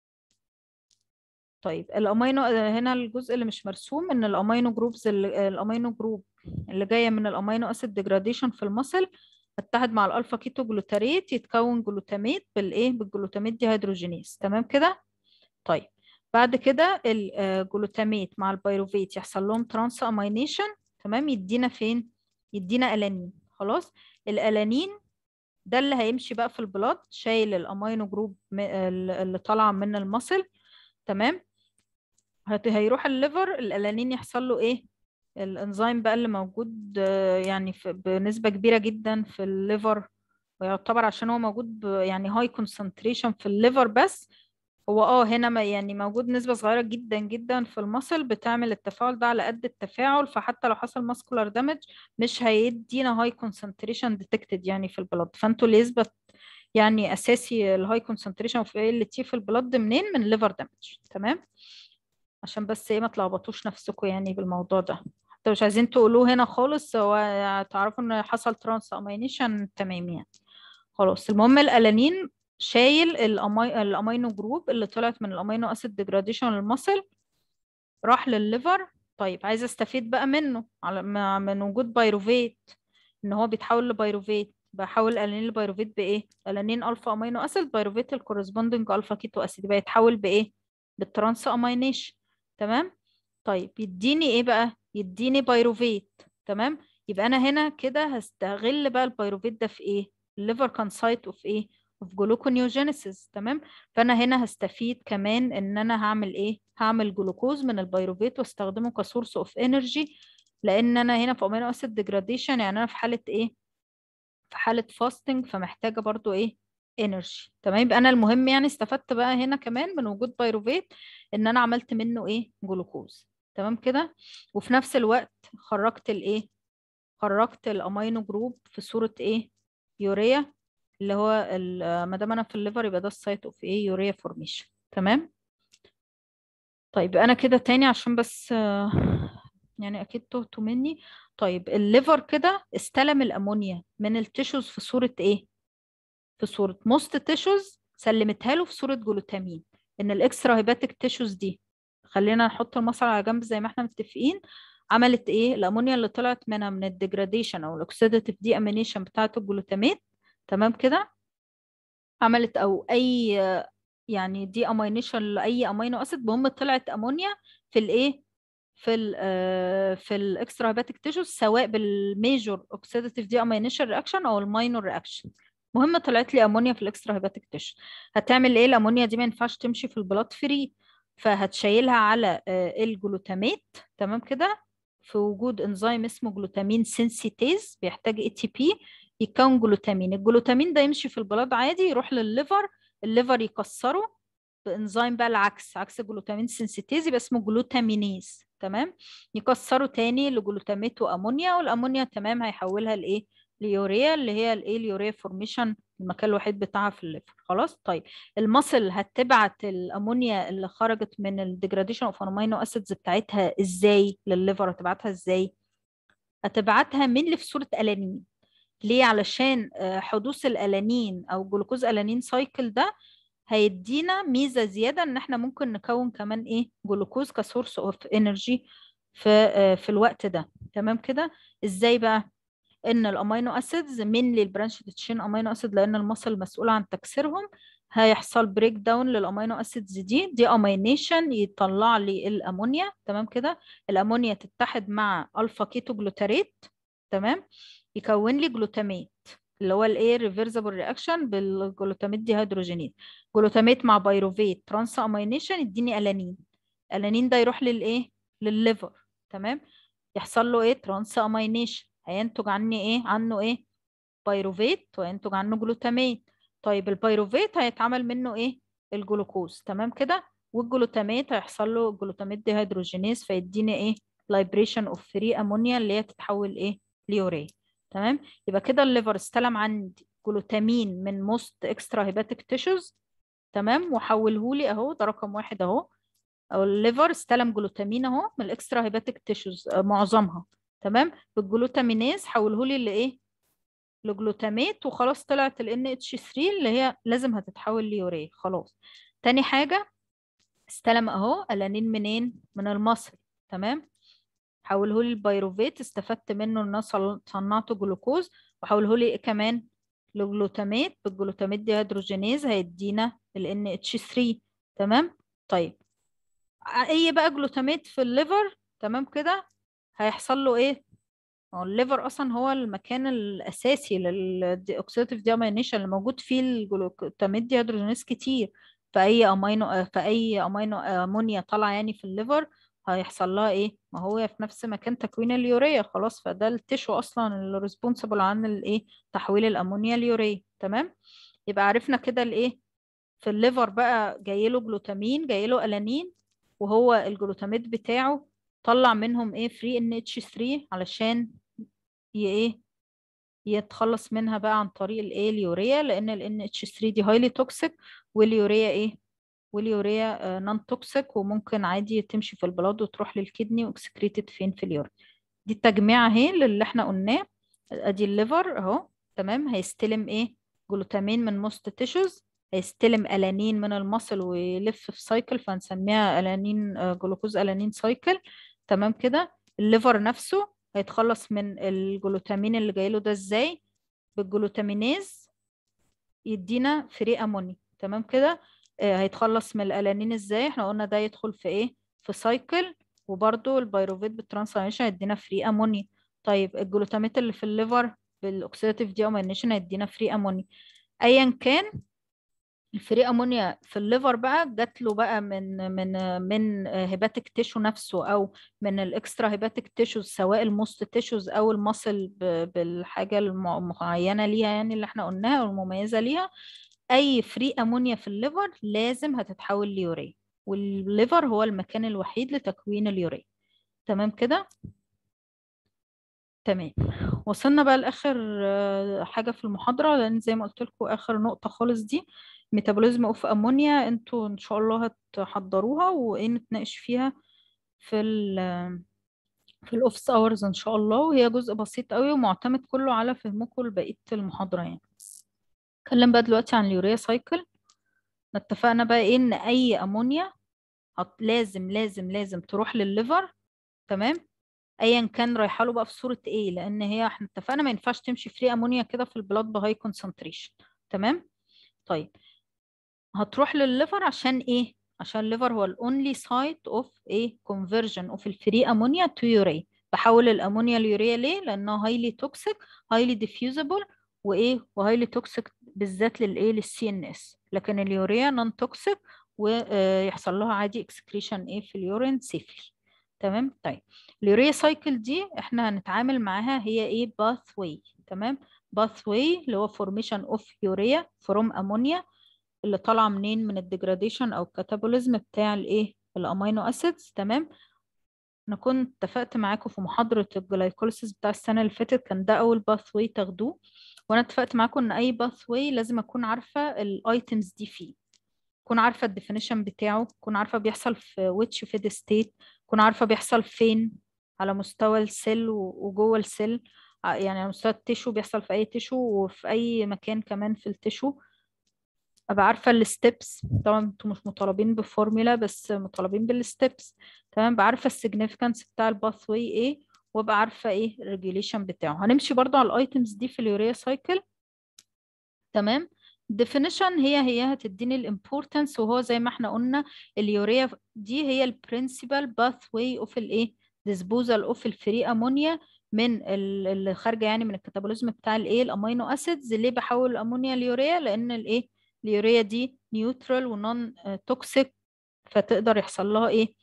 طيب الامينو هنا الجزء اللي مش مرسوم ان الامينو جروبز الامينو جروب اللي جايه من الامينو اسيد ديجراديشن في المصل اتحد مع الالفا كيتو جلوتاريت يتكون جلوتاميت بالايه بالجلوتاميت دي هيدروجينيز تمام كده طيب بعد كده الجلوتاميت مع البيروفيت يحصل لهم ترانس امينيشن تمام يدينا فين يدينا الانين خلاص الالانين ده اللي هيمشي بقى في البلاد شايل الامينو جروب اللي طالعه من المصل تمام هيروح الليفر الالانين يحصل له ايه الانزيم بقى اللي موجود يعني في بنسبه كبيره جدا في الليفر ويعتبر عشان هو موجود يعني هاي كونسنتريشن في الليفر بس هو اه هنا ما يعني موجود نسبة صغيرة جدا جدا في المصل بتعمل التفاعل ده على قد التفاعل فحتى لو حصل ماسكولار دامج مش هيدينا هاي كونسنتريشن ديتكتد يعني في البلد فانتوا اللي يثبت يعني اساسي الهاي كونسنتريشن في ال تي في البلد منين من الليفر دامج تمام عشان بس ايه ما تلخبطوش نفسكم يعني بالموضوع ده حتى مش عايزين تقولوه هنا خالص هو تعرفوا ان حصل ترانس امينيشن تمام يعني خلاص المهم الالانين شايل الأمي... الامينو جروب اللي طلعت من الامينو اسيد ديجراديشن للمصل راح للليفر طيب عايزه استفيد بقى منه على من وجود بايروفيت ان هو بيتحول لبايروفيت بحول الانين لبيروفيت بايه الانين الفا امينو اسيد بايروفيت الكورسبوندنج الفا كيتو اسيد يبقى يتحول بايه بالترانس امينيشن تمام طيب يديني ايه بقى يديني بايروفيت تمام يبقى انا هنا كده هستغل بقى البيروفيت ده في ايه الليفر كان سايت اوف ايه اوف جلوكونيوجينيسيس تمام فانا هنا هستفيد كمان ان انا هعمل ايه هعمل جلوكوز من البيروفيت واستخدمه كسورس اوف انرجي لان انا هنا في امينو اسيد ديجراديشن يعني انا في حاله ايه في حاله فاستنج فمحتاجه برضو ايه انرجي تمام يبقى انا المهم يعني استفدت بقى هنا كمان من وجود بايروفيت ان انا عملت منه ايه جلوكوز تمام كده وفي نفس الوقت خرجت الايه خرجت الامينو جروب في صوره ايه يوريا اللي هو ما دام انا في الليفر يبقى ده السايت اوف ايه يوريا فورميشن تمام طيب انا كده تاني عشان بس يعني اكيد تهتوا مني طيب الليفر كده استلم الامونيا من التيشوز في صوره ايه في صوره موست تيشوز سلمتها له في صوره جلوتامين ان الاكسترا هيباتيك تيشوز دي خلينا نحط المصل على جنب زي ما احنا متفقين عملت ايه الامونيا اللي طلعت منها من الديجراديشن او الاكسيداتيف دي امينيشن بتاعه الجلوتاميت تمام كده عملت او اي يعني دي امينيشن لاي امينو اسيد المهم طلعت امونيا في الايه في ال في الاكسترا هيباتيك تيشوز سواء بالميجور اوكسيداتيف دي امينيشن رياكشن او الماينور رياكشن المهم طلعت لي امونيا في الاكسترا هيباتيك تيشوز هتعمل ايه الامونيا دي ما ينفعش تمشي في البلاد فري فهتشيلها على الجلوتاميت تمام كده في وجود انزيم اسمه جلوتامين سينسيتيز بيحتاج اي تي بي يتكون جلوتامين الجلوتامين ده يمشي في البلاد عادي يروح للليفر الليفر يكسره بانزيم بقى العكس عكس الجلوتامين سينسيتيز يبقى اسمه جلوتامينيز تمام يكسره تاني لجلوتاميت وامونيا والامونيا تمام هيحولها لايه ليوريا اللي هي الايه اليوريا فورميشن المكان الوحيد بتاعها في الليفر خلاص طيب المصل هتبعت الامونيا اللي خرجت من الديجراديشن اوف امينو اسيدز بتاعتها ازاي للليفر هتبعتها ازاي هتبعتها من اللي في صوره الانين ليه علشان حدوث الالانين او جلوكوز الانين سايكل ده هيدينا ميزه زياده ان احنا ممكن نكون كمان ايه جلوكوز كسورس اوف انرجي في في الوقت ده تمام كده ازاي بقى ان الامينو اسيدز من البرانش تشين امينو اسيد لان المصل مسؤول عن تكسيرهم هيحصل بريك داون للامينو اسيدز دي دي امينيشن يطلع لي الامونيا تمام كده الامونيا تتحد مع الفا كيتو جلوتاريت تمام يكون لي جلوتاميت اللي هو الايه ريفرسبل رياكشن بالجلوتاميت دي هيدروجينيز جلوتاميت مع بايروفيت ترانس امينيشن يديني الانين الانين ده يروح للايه للليفر تمام يحصل له ايه ترانس امينيشن هينتج عني ايه عنه ايه بايروفيت وينتج عنه جلوتاميت طيب البايروفيت هيتعمل منه ايه الجلوكوز تمام كده والجلوتاميت هيحصل له جلوتاميت دي هيدروجينيز فيديني ايه لايبريشن اوف فري امونيا اللي هي تتحول ايه ليوريا تمام يبقى كده الليفر استلم عندي جلوتامين من موست اكسترا هيباتيك تيشوز تمام وحوله لي اهو ده رقم واحد اهو او الليفر استلم جلوتامين اهو من الاكسترا هيباتيك تيشوز معظمها تمام بالجلوتامينيز حوله لي لايه لجلوتاميت وخلاص طلعت ال NH3 اللي هي لازم هتتحول ليوريا خلاص تاني حاجة استلم اهو الانين منين من المصل تمام حوله لي البيروفيت استفدت منه ان انا صنعته جلوكوز وحوله لي إيه كمان لجلوتاميت بالجلوتاميت دي هيدروجينيز هيدينا ال NH3 تمام طيب اي بقى جلوتاميت في الليفر تمام كده هيحصل له ايه هو الليفر اصلا هو المكان الاساسي للاوكسيداتيف ديامينيشن اللي موجود فيه الجلوتاميت دي هيدروجينيز كتير فاي امينو فاي امينو امونيا طالعه يعني في الليفر هيحصل لها ايه ما هو في نفس مكان تكوين اليوريا خلاص فده التشو اصلا اللي ريسبونسبل عن الايه تحويل الامونيا ليوريا تمام يبقى عرفنا كده الايه في الليفر بقى جاي له جلوتامين جاي له الانين وهو الجلوتاميت بتاعه طلع منهم ايه فري ان اتش 3 علشان ي ايه يتخلص منها بقى عن طريق الايه اليوريا لان ال NH3 دي هايلي توكسيك واليوريا ايه واليوريا نون توكسيك وممكن عادي تمشي في البلاد وتروح للكدني واكسكريتد فين في اليورين دي التجميعة اهي اللي احنا قلناه ادي الليفر اهو تمام هيستلم ايه جلوتامين من موست تيشوز هيستلم الانين من المصل ويلف في سايكل فهنسميها الانين جلوكوز الانين سايكل تمام كده الليفر نفسه هيتخلص من الجلوتامين اللي جايله ده ازاي بالجلوتامينيز يدينا فري اموني تمام كده آه هيتخلص من الالانين ازاي احنا قلنا ده يدخل في ايه في سايكل وبرده البيروفيت بالترانسفورميشن هيدينا فري اموني طيب الجلوتاميت اللي في الليفر بالاوكسيداتيف ديامينيشن هيدينا فري اموني ايا كان الفري امونيا في الليفر بقى جات له بقى من من من هيباتيك تيشو نفسه او من الاكسترا هيباتيك تيشوز سواء الموست تيشوز او المصل بالحاجه المعينه ليها يعني اللي احنا قلناها والمميزه ليها اي فري امونيا في الليفر لازم هتتحول ليوريا والليفر هو المكان الوحيد لتكوين اليوريا تمام كده تمام وصلنا بقى لاخر حاجه في المحاضره لان زي ما قلت لكم اخر نقطه خالص دي ميتابوليزم اوف امونيا انتوا ان شاء الله هتحضروها وايه نتناقش فيها في ال في الاوفيس اورز ان شاء الله وهي جزء بسيط قوي ومعتمد كله على فهمكم لبقيه المحاضره يعني اتكلم بقى دلوقتي عن اليوريا سايكل اتفقنا بقى ايه ان اي امونيا هت لازم لازم لازم تروح للليفر تمام ايا كان رايحه له بقى في صوره ايه لان هي احنا اتفقنا ما ينفعش تمشي فري امونيا كده في البلاد بهاي كونسنتريشن تمام طيب هتروح للليفر عشان ايه عشان الليفر هو الاونلي سايت اوف ايه كونفرجن اوف الفري امونيا تو يوريا بحول الامونيا ليوريا ليه لانها هايلي توكسيك هايلي ديفيوزبل وايه وهايلي توكسيك بالذات للايه للسي ان اس لكن اليوريا نون توكسيك ويحصل لها عادي اكسكريشن ايه في اليورين سيفلي تمام طيب اليوريا سايكل دي احنا هنتعامل معاها هي ايه باث واي تمام باث واي اللي هو فورميشن اوف يوريا فروم امونيا اللي طالعه منين من الديجراديشن او الكاتابوليزم بتاع الايه الامينو اسيدز تمام انا كنت اتفقت معاكم في محاضره الجلايكوليسيس بتاع السنه اللي فاتت كان ده اول باث واي تاخدوه وانا اتفقت معاكم ان اي باث واي لازم اكون عارفه الايتمز دي فيه اكون عارفه الديفينيشن بتاعه اكون عارفه بيحصل في ويتش فيد ستيت اكون عارفه بيحصل فين على مستوى السيل وجوه السيل يعني على مستوى التيشو بيحصل في اي تيشو وفي اي مكان كمان في التيشو ابقى عارفه الستبس طبعا انتوا مش مطالبين بفورمولا بس مطالبين بالستبس تمام ابقى عارفه السيجنيفيكانس بتاع الباث واي ايه وابقى عارفه ايه الريجوليشن بتاعه هنمشي برضو على الايتمز دي في اليوريا سايكل تمام definition هي هي هتديني الامبورتنس وهو زي ما احنا قلنا اليوريا دي هي البرنسبل باث واي اوف الايه disposal اوف الفري امونيا من اللي خارجه يعني من الكاتابوليزم بتاع الايه الامينو اسيدز ليه بحول الامونيا ليوريا لان الايه اليوريا دي نيوترال ونون توكسيك فتقدر يحصل لها ايه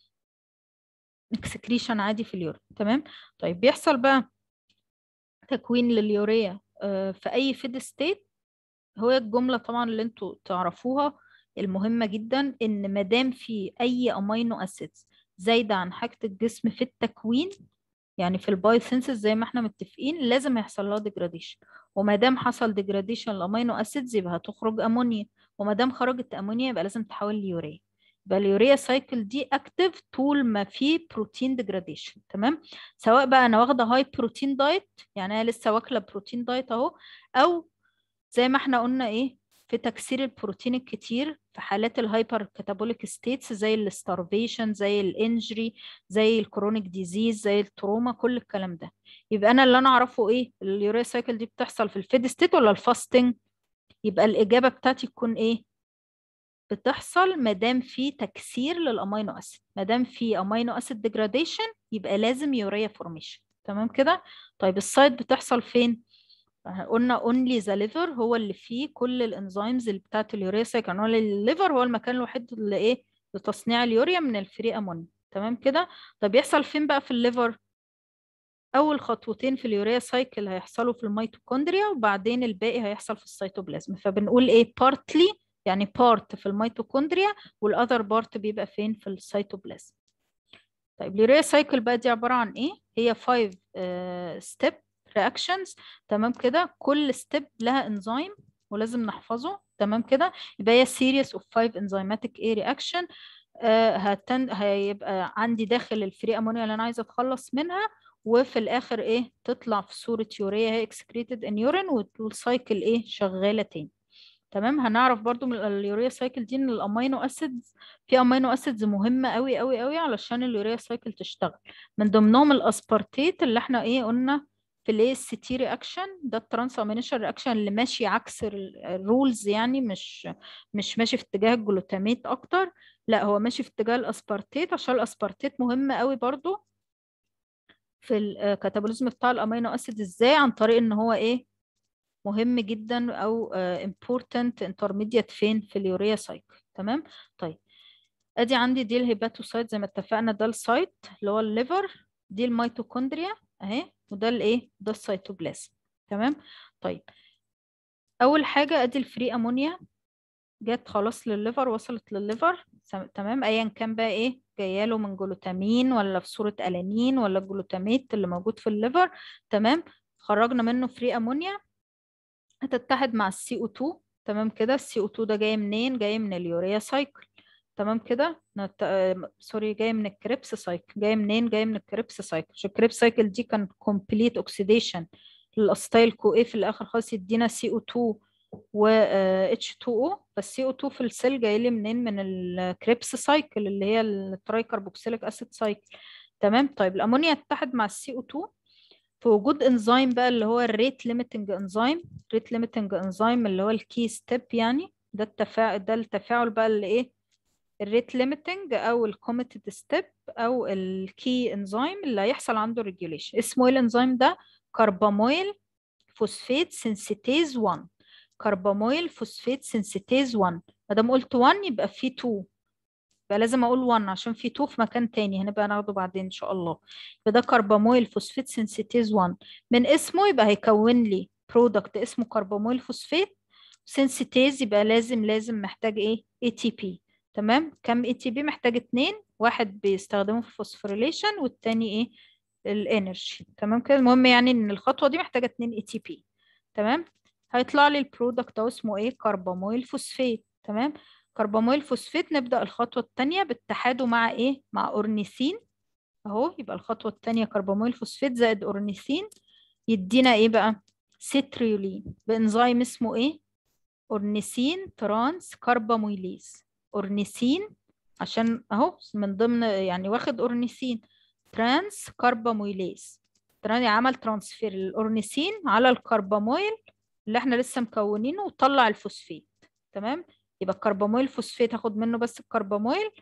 اكسكريشن عادي في اليورين تمام طيب بيحصل بقى تكوين لليوريا في اي فيد ستيت هو الجمله طبعا اللي انتوا تعرفوها المهمه جدا ان ما دام في اي امينو اسيدز زايده عن حاجه الجسم في التكوين يعني في البايوسينسز زي ما احنا متفقين لازم يحصل لها ديجراديشن وما دام حصل ديجراديشن الامينو اسيدز يبقى هتخرج امونيا وما دام خرجت امونيا يبقى لازم تحول ليوريا يبقى اليوريا سايكل دي اكتف طول ما في بروتين ديجراديشن تمام سواء بقى انا واخده هاي بروتين دايت يعني انا لسه واكله بروتين دايت اهو او زي ما احنا قلنا ايه في تكسير البروتين الكتير في حالات الهايبر كاتابوليك ستيتس زي الستارفيشن زي الانجري زي الكرونيك ديزيز زي التروما كل الكلام ده يبقى انا اللي انا اعرفه ايه اليوريا سايكل دي بتحصل في الفيد ستيت ولا الفاستنج يبقى الاجابه بتاعتي تكون ايه بتحصل ما دام في تكسير للامينو اسيد ما دام في امينو اسيد ديجراديشن يبقى لازم يوريا فورميشن تمام كده طيب السايت بتحصل فين قلنا اونلي ذا ليفر هو اللي فيه كل الانزيمز اللي بتاعت اليوريا سايكل هو الليفر هو المكان الوحيد اللي ايه لتصنيع اليوريا من الفري امونيا تمام كده طب يحصل فين بقى في الليفر اول خطوتين في اليوريا سايكل هيحصلوا في الميتوكوندريا وبعدين الباقي هيحصل في السيتوبلازم فبنقول ايه بارتلي يعني بارت في الميتوكوندريا والاذر بارت بيبقى فين في السيتوبلازم طيب اليوريا سايكل بقى دي عباره عن ايه هي 5 ستيب رياكشنز تمام كده كل ستيب لها انزيم ولازم نحفظه تمام كده يبقى هي series of five enzymatic A reaction آه هتن... هيبقى عندي داخل الفري امونيا اللي انا عايزه اتخلص منها وفي الاخر ايه تطلع في صوره يوريا هي excreted in urine والسايكل ايه شغاله تاني تمام هنعرف برضو من اليوريا سايكل دي ان الامينو اسيدز في امينو اسيدز مهمه قوي قوي قوي علشان اليوريا سايكل تشتغل من ضمنهم الاسبارتيت اللي احنا ايه قلنا في الايه السي تي رياكشن ده الترانس امينيشن رياكشن اللي ماشي عكس الرولز يعني مش مش ماشي في اتجاه الجلوتاميت اكتر لا هو ماشي في اتجاه الاسبارتيت عشان الاسبارتيت مهم قوي برضو في الكاتابوليزم بتاع الامينو اسيد ازاي عن طريق ان هو ايه مهم جدا او important intermediate فين في اليوريا سايكل تمام طيب ادي عندي دي الهيباتوسايت زي ما اتفقنا ده السايت اللي هو الليفر دي الميتوكوندريا اهي وده الايه ده السيتوبلازم تمام طيب اول حاجه ادي الفري امونيا جت خلاص للليفر وصلت للليفر تمام ايا كان بقى ايه جايه له من جلوتامين ولا في صوره الانين ولا الجلوتاميت اللي موجود في الليفر تمام خرجنا منه فري امونيا هتتحد مع السي او 2 تمام كده السي او 2 ده جاي منين جاي من اليوريا سايكل تمام كده نت... آه... سوري جاي من الكريبس سايكل جاي منين جاي من الكريبس سايكل عشان الكريبس سايكل دي كان كومبليت اوكسيديشن للاستايل كو ايه في الاخر خالص يدينا سي او 2 و اتش 2 او فالسي او 2 في السيل جاي لي منين من الكريبس سايكل اللي هي التراي كربوكسيليك اسيد سايكل تمام طيب الامونيا اتحد مع السي او 2 في وجود انزيم بقى اللي هو الريت ليميتنج انزيم ريت ليميتنج انزيم اللي هو الكي ستيب يعني ده التفاعل ده التفاعل بقى اللي ايه الريت ليميتنج او الكوميتد ستيب او الكي انزيم اللي هيحصل عنده ريجوليشن اسمه ايه الانزيم ده كربامويل فوسفات سنسيتيز 1 كربامويل فوسفات سنسيتيز 1 ما دام قلت 1 يبقى في 2 يبقى لازم اقول 1 عشان في 2 في مكان تاني هنبقى ناخده بعدين ان شاء الله يبقى ده كربامويل فوسفات سنسيتيز 1 من اسمه يبقى هيكون لي برودكت اسمه كربامويل فوسفات سنسيتيز يبقى لازم لازم محتاج ايه اي تي بي تمام كم اي تي بي محتاج اتنين واحد بيستخدمه في الفوسفوريليشن والتاني ايه الانرجي تمام كده المهم يعني ان الخطوه دي محتاجه اتنين اي تي بي تمام هيطلع لي البرودكت اهو اسمه ايه كربامويل فوسفات تمام كربامويل فوسفات نبدا الخطوه الثانيه باتحاده مع ايه مع اورنيسين اهو يبقى الخطوه الثانيه كربامويل فوسفات زائد اورنيسين يدينا ايه بقى سيتريولين بانزيم اسمه ايه اورنيسين ترانس كربامويليز اورنيسين عشان اهو من ضمن يعني واخد اورنيسين ترانس كربامويليز تراني عمل ترانسفير الاورنيسين على الكربامويل اللي احنا لسه مكونينه وطلع الفوسفات تمام يبقى الكربامويل فوسفات هاخد منه بس الكربامويل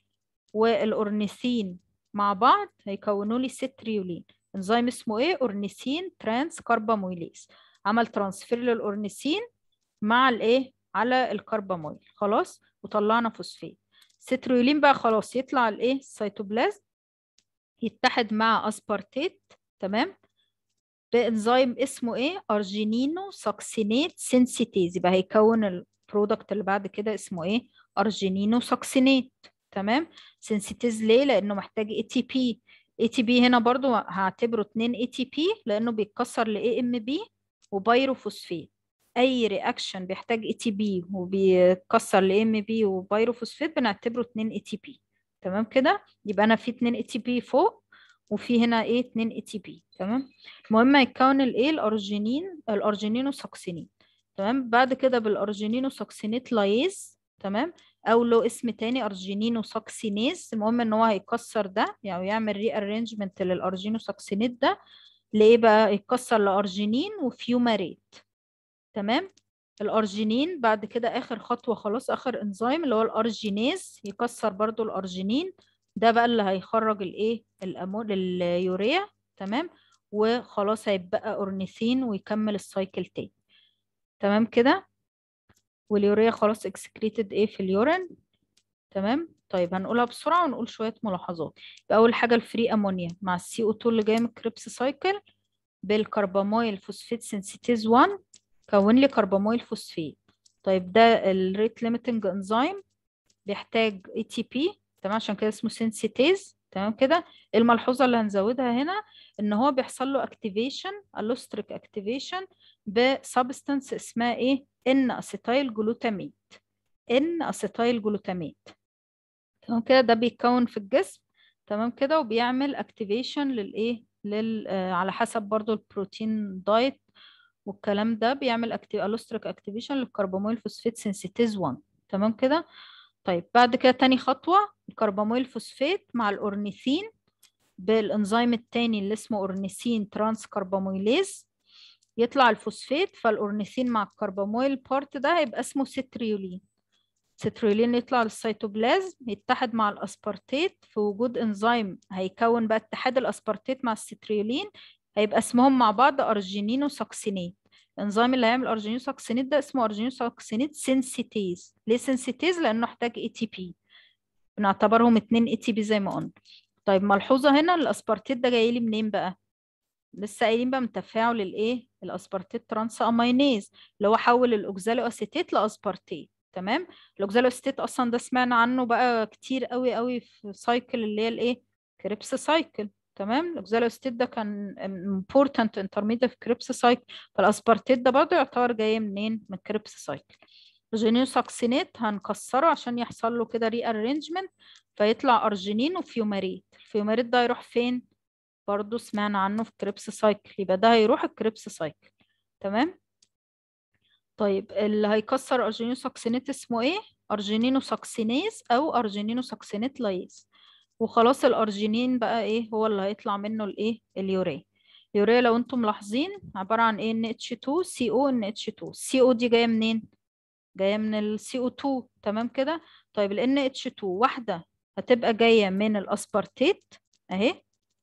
والاورنيسين مع بعض هيكونوا لي ستريولين انزيم اسمه ايه اورنيسين ترانس كربامويليز عمل ترانسفير للاورنيسين مع الايه على الكربامويل خلاص وطلعنا فوسفات ستريولين بقى خلاص يطلع الايه السيتوبلازم يتحد مع اسبارتيت تمام بانزيم اسمه ايه ارجينينو ساكسينيت سينسيتيز يبقى هيكون البرودكت اللي بعد كده اسمه ايه ارجينينو ساكسينيت تمام سينسيتيز ليه لانه محتاج اي تي بي اي تي بي هنا برضو هعتبره 2 اي تي بي لانه بيتكسر ل اي ام بي وبايروفوسفات اي رياكشن بيحتاج اي تي بي وبيكسر ل ام بي وبيروفوسفات بنعتبره 2 اي تي بي تمام كده يبقى انا في 2 اي تي بي فوق وفي هنا ايه 2 اي تي بي تمام المهم يتكون الايه الارجينين الارجينينوساكسينين تمام بعد كده بالارجينينوساكسينيت لايز تمام او له اسم تاني ارجينينوساكسينيز المهم ان هو هيكسر ده يعني يعمل ري ارينجمنت للارجينوساكسينيت ده لايه بقى يتكسر لارجينين وفيوماريت تمام الارجينين بعد كده اخر خطوه خلاص اخر انزيم اللي هو الارجينيز يكسر برضو الارجينين ده بقى اللي هيخرج الايه الامون اليوريا تمام وخلاص هيبقى اورنيثين ويكمل السايكل تاني تمام كده واليوريا خلاص اكسكريتد ايه في اليورين تمام طيب هنقولها بسرعه ونقول شويه ملاحظات يبقى اول حاجه الفري امونيا مع السي او 2 اللي جاي من الكريبس سايكل بالكرباميل فوسفيت سينسيتيز 1 كون لي كرباميل فوسفيت طيب ده الريت ليميتنج انزيم بيحتاج اي تي بي تمام عشان كده اسمه سينسيتيز تمام كده الملحوظه اللي هنزودها هنا ان هو بيحصل له اكتيفيشن الوستريك اكتيفيشن بسبستانس اسمها ايه ان اسيتايل جلوتاميت ان اسيتايل جلوتاميت تمام كده ده بيتكون في الجسم تمام كده وبيعمل اكتيفيشن للايه لل آه على حسب برضو البروتين دايت والكلام ده بيعمل اكتيف الوستريك اكتيفيشن للكرباميل فوسفات سينسيتيز 1 تمام كده طيب بعد كده تاني خطوة الكرباميل فوسفات مع الأورنيثين بالإنزيم التاني اللي اسمه أورنيثين ترانس كرباميليز يطلع الفوسفات فالأورنيثين مع الكرباميل بارت ده هيبقى اسمه ستريولين ستريولين يطلع للسيتوبلازم يتحد مع الأسبارتيت في وجود إنزيم هيكون بقى اتحاد الأسبارتيت مع الستريولين هيبقى اسمهم مع بعض أرجينينوساكسينيت الانزيم اللي هيعمل ارجينوساكسينيت ده اسمه ارجينوساكسينيت سينسيتيز ليه سينسيتيز لانه احتاج اي تي بي بنعتبرهم اتنين اي تي بي زي ما قلنا طيب ملحوظه هنا الاسبارتيت ده جاي لي منين بقى لسه قايلين بقى من تفاعل الايه الاسبارتيت ترانس امينيز اللي هو حول الاوكزالو اسيتيت لاسبارتيت تمام الاوكزالو اسيتيت اصلا ده سمعنا عنه بقى كتير قوي قوي في سايكل اللي هي الايه كريبس سايكل تمام الاوكزالوستيت ده كان important intermediate في كريبس سايكل فالاسبارتيت ده برضه يعتبر جاي منين من كريبس سايكل الجينيوساكسينات هنكسره عشان يحصل له كده ري ارينجمنت فيطلع ارجينين وفيوماريت الفيوماريت ده هيروح فين برضه سمعنا عنه في كريبس سايكل يبقى ده هيروح الكريبس سايكل تمام طيب اللي هيكسر ارجينيوساكسينات اسمه ايه ارجينينوساكسينيز او ارجينينوساكسينات لايز وخلاص الارجينين بقى ايه هو اللي هيطلع منه الايه اليوريا اليوريا لو انتم ملاحظين عباره عن ايه NH2 CO NH2 CO دي جايه منين جايه من ال CO2 تمام كده طيب ال NH2 واحده هتبقى جايه من الاسبارتيت اهي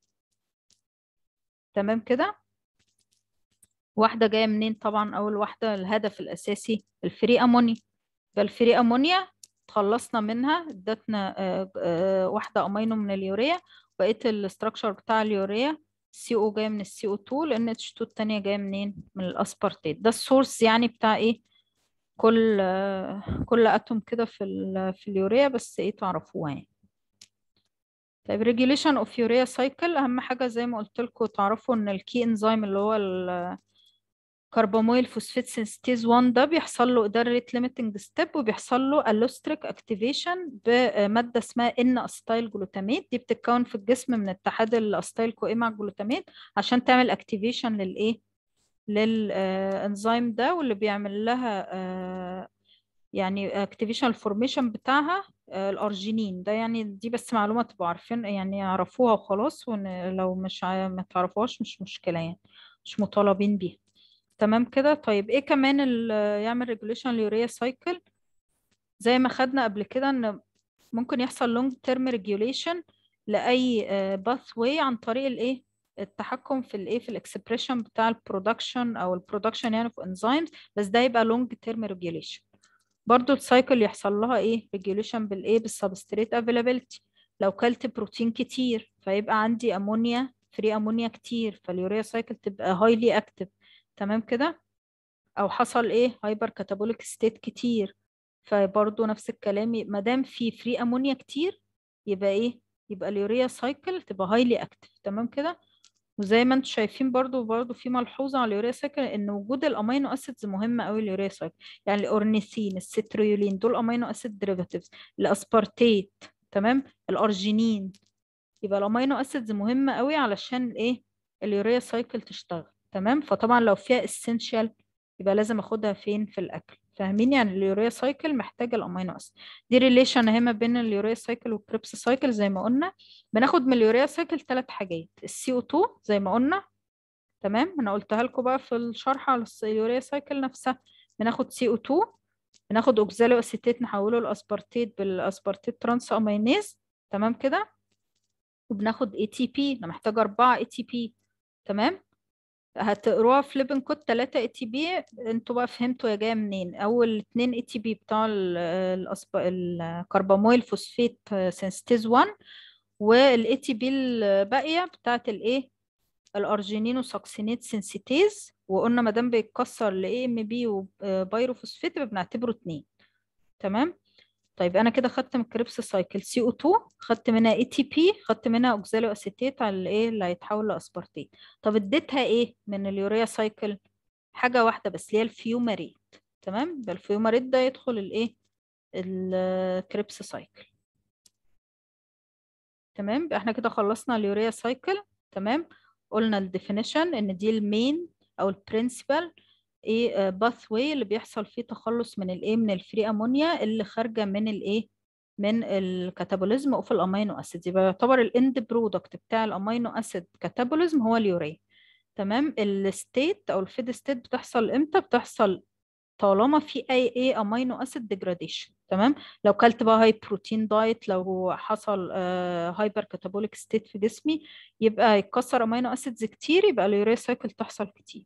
تمام كده واحده جايه منين طبعا اول واحده الهدف الاساسي الفري امونيا فالفري امونيا تخلصنا منها ادتنا واحدة امينو من اليوريا بقيت الاستراكشر بتاع اليوريا سي او جاي من السي او 2 لان اتش 2 التانية جاية منين من الاسبارتيت ده السورس يعني بتاع ايه كل كل اتوم كده في ال في اليوريا بس ايه تعرفوها يعني طيب ريجوليشن اوف يوريا سايكل اهم حاجه زي ما قلت لكم تعرفوا ان الكي انزيم اللي هو كرباميل فوسفات سينستيز 1 ده بيحصل له ده الريت ليميتنج ستيب وبيحصل له الوستريك اكتيفيشن بماده اسمها ان اسيتايل جلوتاميت دي بتتكون في الجسم من اتحاد الاسيتايل كو مع الجلوتاميت عشان تعمل اكتيفيشن للايه للانزيم ده واللي بيعمل لها يعني اكتيفيشن الفورميشن بتاعها الارجينين ده يعني دي بس معلومه تبقوا عارفين يعني يعرفوها وخلاص ولو مش ما تعرفوهاش مش مشكله يعني مش مطالبين بيها تمام كده طيب ايه كمان اللي يعمل ريجوليشن اليوريا سايكل زي ما خدنا قبل كده ان ممكن يحصل لونج تيرم ريجوليشن لاي باث واي عن طريق الايه التحكم في الايه في الاكسبريشن بتاع البرودكشن او البرودكشن يعني في انزيمز بس ده يبقى لونج تيرم ريجوليشن برضو السايكل يحصل لها ايه ريجوليشن بالايه بالسبستريت افيلابيلتي لو كلت بروتين كتير فيبقى عندي امونيا فري امونيا كتير فاليوريا سايكل تبقى هايلي اكتف تمام كده او حصل ايه هايبر كاتابوليك ستيت كتير فبرضه نفس الكلام ما دام في فري امونيا كتير يبقى ايه يبقى اليوريا سايكل تبقى هايلي اكتف تمام كده وزي ما انتم شايفين برضو برضو في ملحوظة على اليوريا سايكل ان وجود الامينو اسيدز مهم قوي اليوريا سايكل يعني الاورنيثين الستريولين دول امينو اسيد ديريفاتيفز الاسبارتيت تمام الارجينين يبقى الامينو اسيدز مهمة قوي علشان ايه اليوريا سايكل تشتغل تمام فطبعا لو فيها اسينشال يبقى لازم اخدها فين في الاكل فاهمين يعني اليوريا سايكل محتاجه الامينو اسيد دي ريليشن اهي ما بين اليوريا سايكل والكريبس سايكل زي ما قلنا بناخد من اليوريا سايكل ثلاث حاجات السي او 2 زي ما قلنا تمام انا قلتها لكم بقى في الشرح على اليوريا سايكل نفسها بناخد سي او 2 بناخد اوكزالو اسيتيت نحوله لاسبارتيت بالاسبارتيت ترانس امينيز تمام كده وبناخد اي تي بي انا محتاجه 4 اي تي بي تمام هتقروها في ليبن كود 3 اي تي بي انتوا بقى فهمتوا هي جايه منين اول 2 اي تي بي بتاع الكربامويل فوسفيت سنسيتيز 1 والاي تي بي الباقيه بتاعت الايه الارجينينو ساكسينيت سنسيتيز وقلنا ما دام بيتكسر لاي ام بي وبايروفوسفيت يبقى بنعتبره 2 تمام طيب انا كده خدت من الكريبس سايكل سي او 2 خدت منها اي تي بي خدت منها اوكزالو اسيتيت على الايه اللي هيتحول لاسبارتيت طب اديتها ايه من اليوريا سايكل حاجه واحده بس اللي هي الفيوماريت تمام يبقى الفيوماريت ده يدخل الايه الكريبس سايكل تمام يبقى احنا كده خلصنا اليوريا سايكل تمام قلنا الديفينيشن ان دي المين او البرنسبل ايه باث واي اللي بيحصل فيه تخلص من الايه من الفري امونيا اللي خارجه من الايه من الكاتابوليزم اوف الامينو اسيد يبقى يعتبر الاند برودكت بتاع الامينو اسيد كاتابوليزم هو اليوريا تمام الستيت او الفيد ستيت بتحصل امتى بتحصل طالما في اي اي امينو اسيد ديجراديشن تمام لو كلت بقى هاي بروتين دايت لو حصل هايبر كاتابوليك ستيت في جسمي يبقى يتكسر امينو اسيدز كتير يبقى اليوريا سايكل تحصل كتير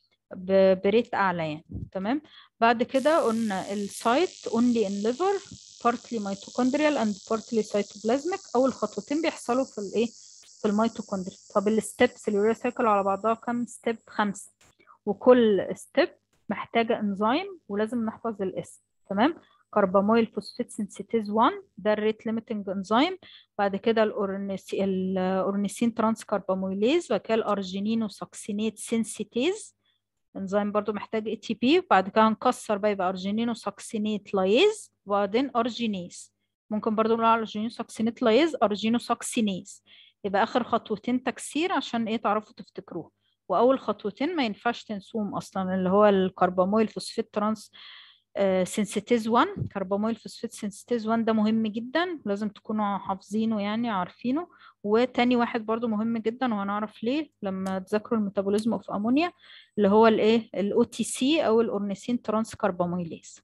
بريت اعلى يعني تمام بعد كده قلنا السايت only in liver partly mitochondrial and partly cytoplasmic اول خطوتين بيحصلوا في الايه في الميتوكوندريا طب الستبس اليوريا سايكل على بعضها كام ستيب خمسه وكل ستيب محتاجه انزيم ولازم نحفظ الاسم تمام كربامويل فوسفيت سنسيتيز 1 ده الريت ليميتنج انزيم بعد كده الاورنيسي الاورنيسين ترانس كربامويليز بعد كده الارجينينو ساكسينيت سنسيتيز انزيم برضو محتاج اي تي بي وبعد كده هنكسر بقى يبقى ارجينينو ساكسينيت لايز وبعدين ارجينيز ممكن برضو نقول على ارجينينو ساكسينيت لايز ارجينو ساكسينيز يبقى اخر خطوتين تكسير عشان ايه تعرفوا تفتكروه واول خطوتين ما ينفعش تنسوهم اصلا اللي هو الكربامويل فوسفيت ترانس سنسيتيز 1 كربامويل فوسفيت سنسيتيز 1 ده مهم جدا لازم تكونوا حافظينه يعني عارفينه وتاني واحد برضو مهم جدا وهنعرف ليه لما تذاكروا الميتابوليزم اوف امونيا اللي هو الايه الاو تي سي او الاورنيسين ترانس كرباميليز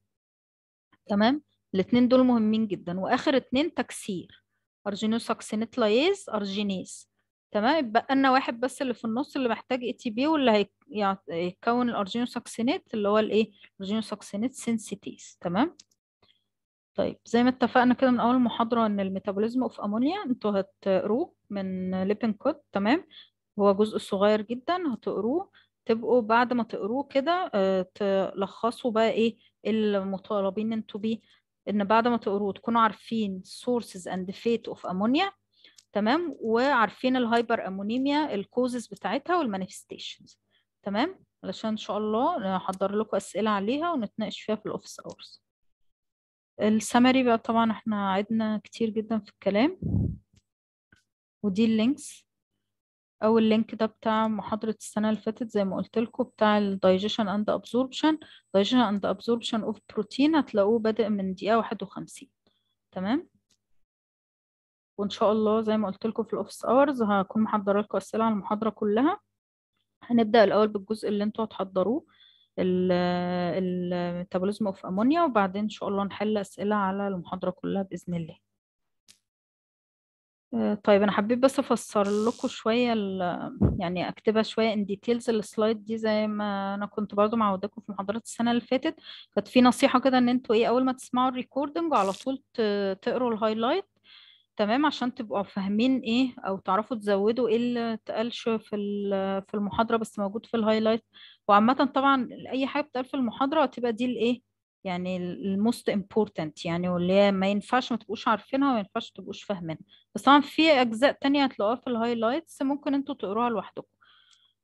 تمام الاثنين دول مهمين جدا واخر اتنين تكسير ارجينوساكسينيت لايز ارجينيز تمام يبقى لنا واحد بس اللي في النص اللي محتاج اي تي بي واللي هيكون الارجينوساكسينيت اللي هو الايه الارجينوساكسينيت سينسيتيز تمام طيب زي ما اتفقنا كده من اول محاضره ان الميتابوليزم اوف امونيا انتوا هتقروه من ليبن كود تمام هو جزء صغير جدا هتقروه تبقوا بعد ما تقروه كده تلخصوا بقى ايه المطالبين انتوا بيه ان بعد ما تقروه تكونوا عارفين sources and fate of ammonia تمام وعارفين الهايبر امونيميا الكوزز بتاعتها والمانيفستيشنز تمام علشان ان شاء الله نحضر لكم اسئله عليها ونتناقش فيها في الاوفيس اورز السمري بقى طبعا احنا عدنا كتير جدا في الكلام ودي اللينكس اول لينك ده بتاع محاضرة السنة اللي فاتت زي ما قلت لكم بتاع ال digestion and absorption digestion and absorption of protein هتلاقوه بادئ من دقيقة واحد وخمسين تمام وان شاء الله زي ما قلت لكم في الاوفيس اورز هكون محضره لكم اسئله على المحاضره كلها هنبدا الاول بالجزء اللي انتوا هتحضروه الميتابوليزم اوف امونيا وبعدين ان شاء الله نحل اسئله على المحاضره كلها باذن الله طيب انا حبيت بس افسر لكم شويه يعني اكتبها شويه ان ديتيلز السلايد دي زي ما انا كنت برضو معوداكم في محاضرات السنه اللي فاتت كانت في نصيحه كده ان انتوا ايه اول ما تسمعوا الريكوردنج على طول تقروا الهايلايت تمام عشان تبقوا فاهمين ايه او تعرفوا تزودوا ايه اللي اتقالش في في المحاضره بس موجود في الهايلايت وعامه طبعا اي حاجه بتقال في المحاضره هتبقى دي الايه يعني الموست امبورتنت يعني واللي هي ما ينفعش ما تبقوش عارفينها وما ينفعش تبقوش فاهمينها بس طبعا في اجزاء تانية هتلاقوها في الهايلايتس ممكن انتوا تقروها لوحدكم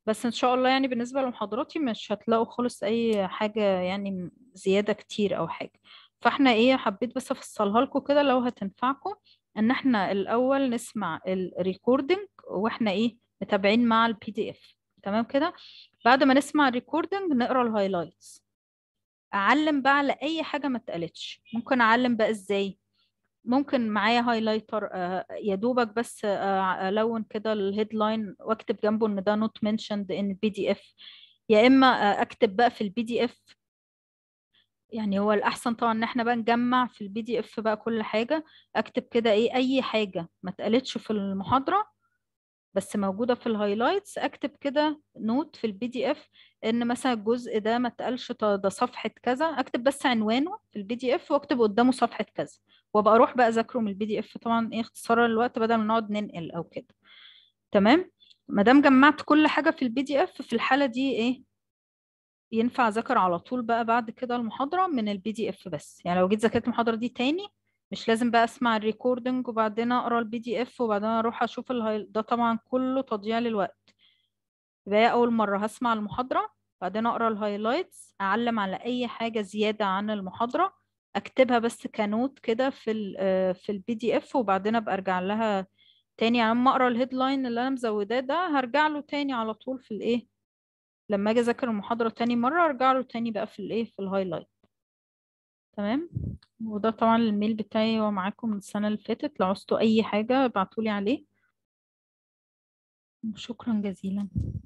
بس ان شاء الله يعني بالنسبة لمحاضراتي مش هتلاقوا خالص اي حاجة يعني زيادة كتير او حاجة فاحنا ايه حبيت بس افصلها لكم كده لو هتنفعكم ان احنا الاول نسمع الريكوردنج واحنا ايه متابعين مع البي دي اف تمام كده بعد ما نسمع الريكوردنج نقرا الهايلايتس اعلم بقى على اي حاجة ما اتقالتش ممكن اعلم بقى ازاي ممكن معايا هايلايتر يا دوبك بس آه، الون كده الهيدلاين واكتب جنبه ان ده نوت منشند ان بي دي اف يا اما آه، اكتب بقى في البي دي اف يعني هو الاحسن طبعا ان احنا بقى نجمع في البي دي اف بقى كل حاجه اكتب كده ايه اي حاجه ما اتقالتش في المحاضره بس موجوده في الهايلايتس اكتب كده نوت في البي دي اف ان مثلا الجزء ده ما اتقالش ط- ده صفحه كذا اكتب بس عنوانه في البي دي اف واكتب قدامه صفحه كذا وابقى اروح بقى اذاكره من البي دي اف طبعا ايه اختصارا للوقت بدل ما نقعد ننقل او كده تمام ما دام جمعت كل حاجه في البي دي اف في الحاله دي ايه ينفع اذاكر على طول بقى بعد كده المحاضرة من البي دي اف بس يعني لو جيت ذاكرت المحاضرة دي تاني مش لازم بقى اسمع الريكوردنج وبعدين اقرا البي دي اف وبعدين اروح اشوف الهاي ده طبعا كله تضييع للوقت يبقى هي اول مرة هسمع المحاضرة بعدين اقرا الهايلايتس اعلم على اي حاجة زيادة عن المحاضرة اكتبها بس كنوت كده في ال في البي دي اف وبعدين ابقى ارجع لها تاني يعني لما اقرا الهيدلاين اللي انا مزوداه ده هرجع له تاني على طول في الايه لما اجي اذاكر المحاضرة تاني مرة ارجع له تاني بقى في الايه في الهايلايت تمام وده طبعا الميل بتاعي هو معاكم من السنة اللي فاتت لو عوزتوا اي حاجة ابعتولي عليه شكرا جزيلا